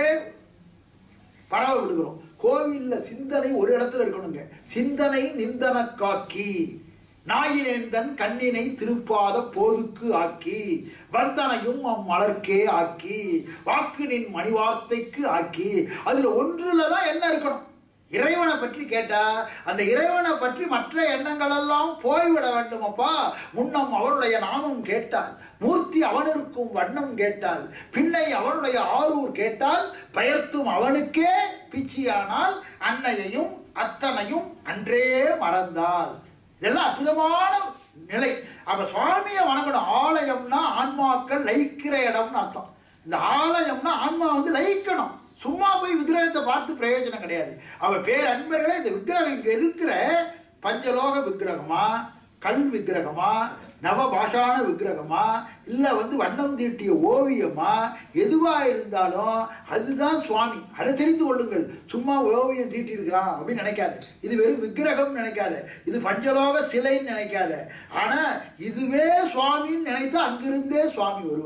பரவ விடுகிறோம் கோவில்ல சிந்தனை ஒரு இடத்துல இருக்கணுங்க சிந்தனை நிந்தன காக்கி நாயினேந்தன் கண்ணினை திருப்பாத போதுக்கு ஆக்கி வந்தனையும் அம்மலர்க்கே ஆக்கி வாக்கு நின் மணிவார்த்தைக்கு ஆக்கி அதுல ஒன்றுல தான் என்ன இருக்கணும் இறைவனை பற்றி கேட்டா அந்த இறைவனை பற்றி மற்ற எண்ணங்கள் எல்லாம் போய்விட வேண்டும் அப்பா முன்னம் அவனுடைய நாமம் கேட்டால் மூர்த்தி அவனிருக்கும் வண்ணம் கேட்டால் பின்னை அவனுடைய ஆரூர் கேட்டால் பயர்த்தும் அவனுக்கே பிச்சியானால் அன்னையையும் அத்தனையும் அன்றே மறந்தாள் இதெல்லாம் அற்புதமான நிலை அப்ப சுவாமியை வணங்கணும் ஆலயம்னா ஆன்மாக்கள் லயிக்கிற இடம்னு அர்த்தம் இந்த ஆலயம்னா ஆன்மா வந்து லயிக்கணும் சும்மா போய் விக்கிரகத்தை பார்த்து பிரயோஜனம் கிடையாது அவ பேர் அன்பர்களே இந்த விக்கிரகம் இங்க இருக்கிற பஞ்சலோக விக்கிரகமா கல் விக்கிரகமா நவபாஷான விக்கிரகமா இல்லை வந்து வண்ணம் தீட்டிய ஓவியமா எதுவாக இருந்தாலும் அதுதான் சுவாமி அதை தெரிந்து கொள்ளுங்கள் சும்மா ஓவியம் தீட்டியிருக்கிறான் அப்படின்னு நினைக்காத இது வெறும் விக்கிரகம் நினைக்காத இது பஞ்சலோக சிலைன்னு நினைக்காத ஆனால் இதுவே சுவாமின்னு நினைத்தா அங்கிருந்தே சுவாமி வருவார்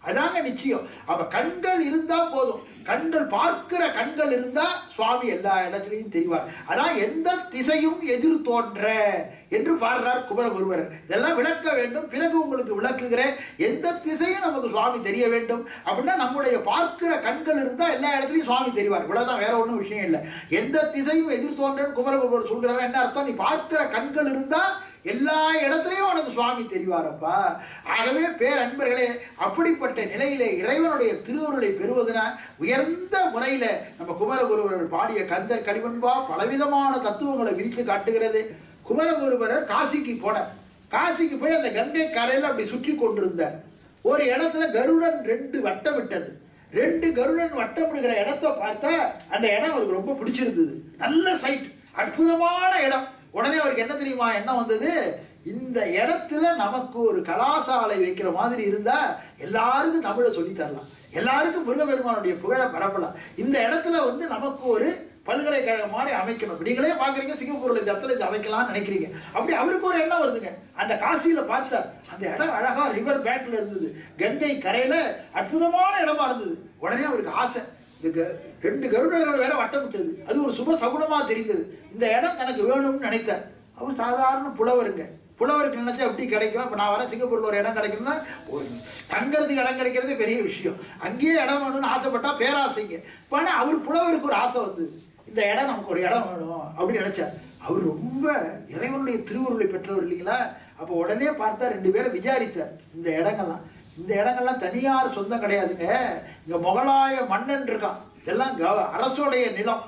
அதாங்க நிச்சயம் அப்ப கண்கள் இருந்தா போதும் கண்கள் பார்க்கிற கண்கள் இருந்தா சுவாமி எல்லா இடத்துலையும் தெரிவார் அதான் எந்த திசையும் எதிர் தோன்ற என்று பாடுறார் குமரகுருவர் இதெல்லாம் விளக்க வேண்டும் பிறகு உங்களுக்கு விளக்குகிறேன் எந்த திசையும் நமக்கு சுவாமி தெரிய வேண்டும் அப்படின்னா நம்முடைய பார்க்கிற கண்கள் இருந்தா எல்லா இடத்துலையும் சுவாமி தெரிவார் இவ்வளவுதான் வேற ஒன்றும் விஷயம் இல்லை எந்த திசையும் எதிர் தோன்றன்னு குமரகுருவர் சொல்கிறார் என்ன அர்த்தம் நீ பார்க்கிற கண்கள் இருந்தா எல்லா இடத்துலையும் உனக்கு சுவாமி தெரிவாரப்பா ஆகவே பேரன்பர்களே அப்படிப்பட்ட நிலையிலே இறைவனுடைய திருவுருளை பெறுவதுனா உயர்ந்த முறையில நம்ம குமரகுருவர்கள் பாடிய கந்தர் கலிவன்பா பலவிதமான தத்துவங்களை விரித்து காட்டுகிறது குமரகுருவரர் காசிக்கு போனார் காசிக்கு போய் அந்த கங்கை கரையில் அப்படி சுற்றி கொண்டிருந்தார் ஒரு இடத்துல கருடன் ரெண்டு வட்டம் விட்டது ரெண்டு கருடன் வட்டம் விடுகிற இடத்த பார்த்தா அந்த இடம் அவருக்கு ரொம்ப பிடிச்சிருந்தது நல்ல சைட் அற்புதமான இடம் உடனே அவருக்கு என்ன தெரியுமா என்ன வந்தது இந்த இடத்துல நமக்கு ஒரு கலாசாலை வைக்கிற மாதிரி இருந்தா எல்லாருக்கும் தமிழை சொல்லி தரலாம் எல்லாருக்கும் முருகபெருமானுடைய புகழை பரப்பலாம் இந்த இடத்துல வந்து நமக்கு ஒரு பல்கலைக்கழகம் மாதிரி அமைக்கணும் நீங்களே பார்க்குறீங்க சிங்கப்பூரில் இந்த இடத்துல இது அமைக்கலாம்னு நினைக்கிறீங்க அப்படி அவருக்கு ஒரு எண்ணம் வருதுங்க அந்த காசியில் பார்த்தார் அந்த இடம் அழகா ரிவர் பேங்க்ல இருந்தது கங்கை கரையில் அற்புதமான இடமா இருந்தது உடனே அவருக்கு ஆசை இந்த க- ரெண்டு கருடர்கள் வேற வட்டம் விட்டது அது ஒரு சுப சகுனமா தெரிந்தது இந்த இடம் தனக்கு வேணும்னு நினைத்தார் அவர் சாதாரண புலவருங்க புலவருக்கு நினைச்சா எப்படி கிடைக்கும் இப்போ நான் வர சிங்கப்பூர்ல ஒரு இடம் கிடைக்கும்னா ஒரு தங்கறதுக்கு இடம் கிடைக்கிறதே பெரிய விஷயம் அங்கேயே இடம் வேணும்னு ஆசைப்பட்டா பேராசைங்க இப்போ ஆனால் அவர் புலவருக்கு ஒரு ஆசை வந்தது இந்த இடம் நமக்கு ஒரு இடம் வேணும் அப்படின்னு நினைச்சார் அவர் ரொம்ப இறைவனுடைய திருவுருளை பெற்றவர் இல்லைங்களா அப்போ உடனே பார்த்தா ரெண்டு பேரை விசாரித்தார் இந்த இடங்கள்லாம் இந்த இடங்கள்லாம் தனியார் சொந்தம் கிடையாதுங்க இங்க முகலாய மன்னன் இருக்கான் இதெல்லாம் கவ- அரசோடைய நிலம்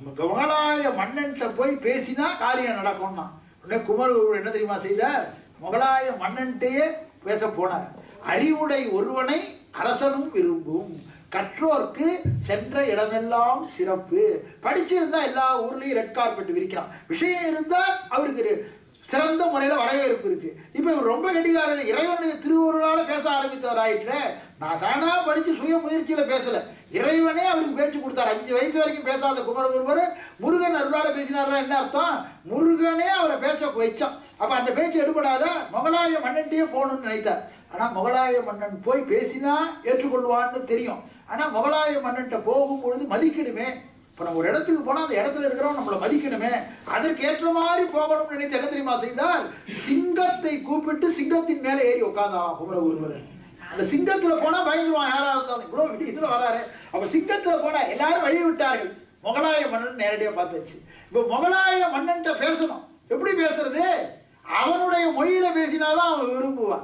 முகலாய மன்னன்கிட்ட போய் பேசினா காரியம் நடக்கும்னா உடனே குமரகுரு என்ன தெரியுமா செய்தார் முகலாய மன்னன்கிட்டயே பேச போனார் அறிவுடை ஒருவனை அரசனும் விரும்பும் கற்றோர்க்கு சென்ற இடமெல்லாம் சிறப்பு படிச்சிருந்தா எல்லா ஊர்லயும் ரெட் கார்பெட் விரிக்கிறான் விஷயம் இருந்தா அவருக்கு ஒரு சிறந்த முறையில வரவேற்பு இருக்கு இப்போ இவர் ரொம்ப கெட்டிக்காரர் இறைவனுடைய திருவுருளால பேச ஆரம்பித்தவர் ஆயிற்று நான் சானா படிச்சு சுய முயற்சியில பேசல இறைவனே அவருக்கு பேச்சு கொடுத்தார் அஞ்சு வயசு வரைக்கும் பேசாத குமரகுருவர் முருகன் அருளால பேசினார்னா என்ன அர்த்தம் முருகனே அவரை பேச்ச வச்சான் அப்ப அந்த பேச்சு எடுபடாத முகலாய மன்னன்ட்டே போகணும்னு நினைத்தார் ஆனா முகலாய மன்னன் போய் பேசினா ஏற்றுக்கொள்வான்னு தெரியும் ஆனா முகலாய மன்னன்ட்ட போகும்பொழுது மதிக்கணுமே இப்போ நம்ம ஒரு இடத்துக்கு போனால் அந்த இடத்துல இருக்கிறவங்க நம்மளை மதிக்கணுமே அதற்கு ஏற்ற மாதிரி போகணும்னு நினைத்து என்ன தெரியுமா செய்தால் சிங்கத்தை கூப்பிட்டு சிங்கத்தின் மேலே ஏறி உட்காந்தான் குமரகுருவர் அந்த சிங்கத்துல போனா பயந்துருவான் யாரா இருந்தாலும் இவ்வளோ விட்டு இதுல வராரு அப்ப சிங்கத்துல போனா எல்லாரும் வழி விட்டார்கள் முகலாய மன்னன் நேரடியா பார்த்தாச்சு இப்போ முகலாய மன்னன்ட்ட பேசணும் எப்படி பேசுறது அவனுடைய மொழியில பேசினாதான் அவன் விரும்புவான்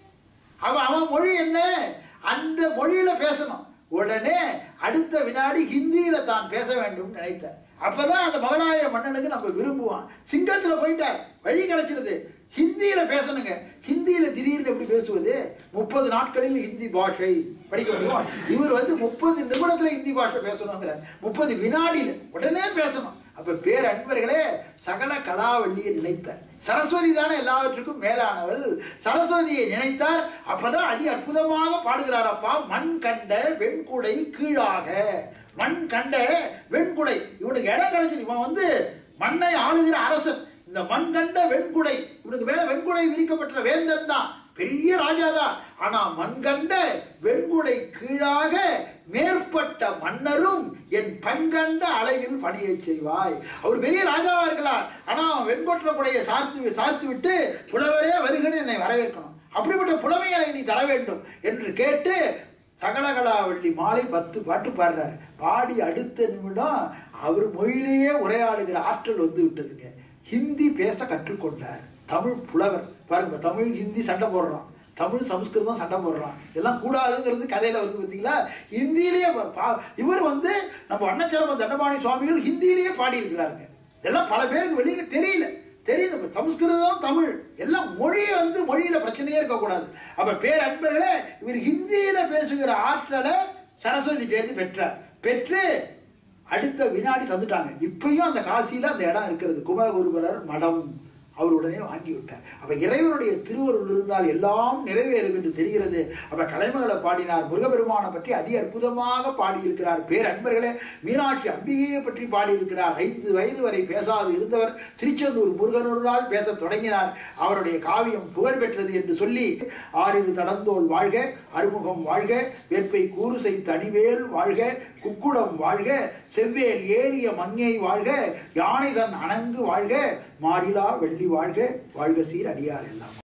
அவன் அவன் மொழி என்ன அந்த மொழியில பேசணும் உடனே அடுத்த வினாடி ஹிந்தியில தான் பேச வேண்டும் நினைத்தார் அப்பதான் அந்த மகளாய மன்னனுக்கு நம்ம விரும்புவான் சிங்கத்துல போயிட்டார் வழி கிடைச்சிருது ஹிந்தியில பேசணுங்க ஹிந்தியில திடீர்னு எப்படி பேசுவது முப்பது நாட்களில் ஹிந்தி பாஷை படிக்க முடியுமா இவர் வந்து முப்பது நிமிடத்துல ஹிந்தி பாஷை பேசணுங்கிற முப்பது வினாடியில உடனே பேசணும் அப்ப பேர் அன்பர்களே சகல கலாவல்லியை நினைத்தார் சரஸ்வதி தானே எல்லாவற்றுக்கும் மேலானவள் சரஸ்வதியை நினைத்தார் அப்பதான் அதி அற்புதமாக பாடுகிறார் அப்பா மண் கண்ட வெண்குடை கீழாக மண் கண்ட வெண்குடை இவனுக்கு இடம் கிடைச்சது இவன் வந்து மண்ணை ஆளுகிற அரசன் இந்த மண் கண்ட வெண்குடை இவனுக்கு மேல வெண்குடை விரிக்கப்பட்ட வேந்தன் தான் பெரிய ராஜா தான் ஆனா மண்கண்ட வெண்குடை கீழாக மேற்பட்ட மன்னரும் என் பண்கண்ட அளவில் பணியை செய்வாய் அவர் பெரிய ராஜாவா இருக்கலாம் ஆனா அவன் வெண்கொற்ற குடையை சார்த்து சார்த்து விட்டு புலவரே வருகன்னு என்னை வரவேற்கணும் அப்படிப்பட்ட புலமையை நீ தர வேண்டும் என்று கேட்டு சகலகலாவள்ளி மாலை பத்து பாட்டு பாடுறார் பாடி அடுத்த நிமிடம் அவர் மொழியிலேயே உரையாடுகிற ஆற்றல் வந்து விட்டதுங்க ஹிந்தி பேச கற்றுக்கொண்டார் தமிழ் புலவர் பாருங்க தமிழ் ஹிந்தி சண்டை போடுறான் தமிழ் சமஸ்கிருதம் சண்டை போடுறான் இதெல்லாம் கூடாதுங்கிறது கதையில வந்து பார்த்தீங்களா ஹிந்தியிலேயே பா- பா- இவர் வந்து நம்ம அன்னச்சரம தண்டபாணி சுவாமிகள் ஹிந்தியிலேயே பாடி இருக்கிறாருங்க இதெல்லாம் பல பேருக்கு வெளியில தெரியல தெரியுது இப்ப சமஸ்கிருதம் தமிழ் எல்லாம் மொழியை வந்து மொழியில பிரச்சனையே இருக்கக்கூடாது அப்ப பேர் அன்பர்களே இவர் ஹிந்தியில பேசுகிற ஆற்றலை சரஸ்வதி தேதி பெற்றார் பெற்று அடுத்த வினாடி தந்துட்டாங்க இப்பயும் அந்த காசியில அந்த இடம் இருக்கிறது குமரகுருபரர் மடம் அவர் உடனே வாங்கி விட்டார் அப்ப இறைவனுடைய திருவருள் இருந்தால் எல்லாம் நிறைவேறும் என்று தெரிகிறது அப்ப கலைமகளை பாடினார் முருகபெருமானை பற்றி அதி அற்புதமாக பாடியிருக்கிறார் பேரன்பர்களே மீனாட்சி அம்பிகையை பற்றி பாடியிருக்கிறார் ஐந்து வயது வரை பேசாது இருந்தவர் திருச்செந்தூர் முருகனூரால் பேசத் தொடங்கினார் அவருடைய காவியம் புகழ் பெற்றது என்று சொல்லி ஆறிரு தடந்தோள் வாழ்க அறுமுகம் வாழ்க வேற்பை கூறுசை தனிவேல் வாழ்க குக்குடம் வாழ்க செவ்வேல் ஏறிய மங்கை வாழ்க யானை தன் அணங்கு வாழ்க மாறிலா வெள்ளி வாழ்க வாழ்க சீர் அடியார் எல்லாம்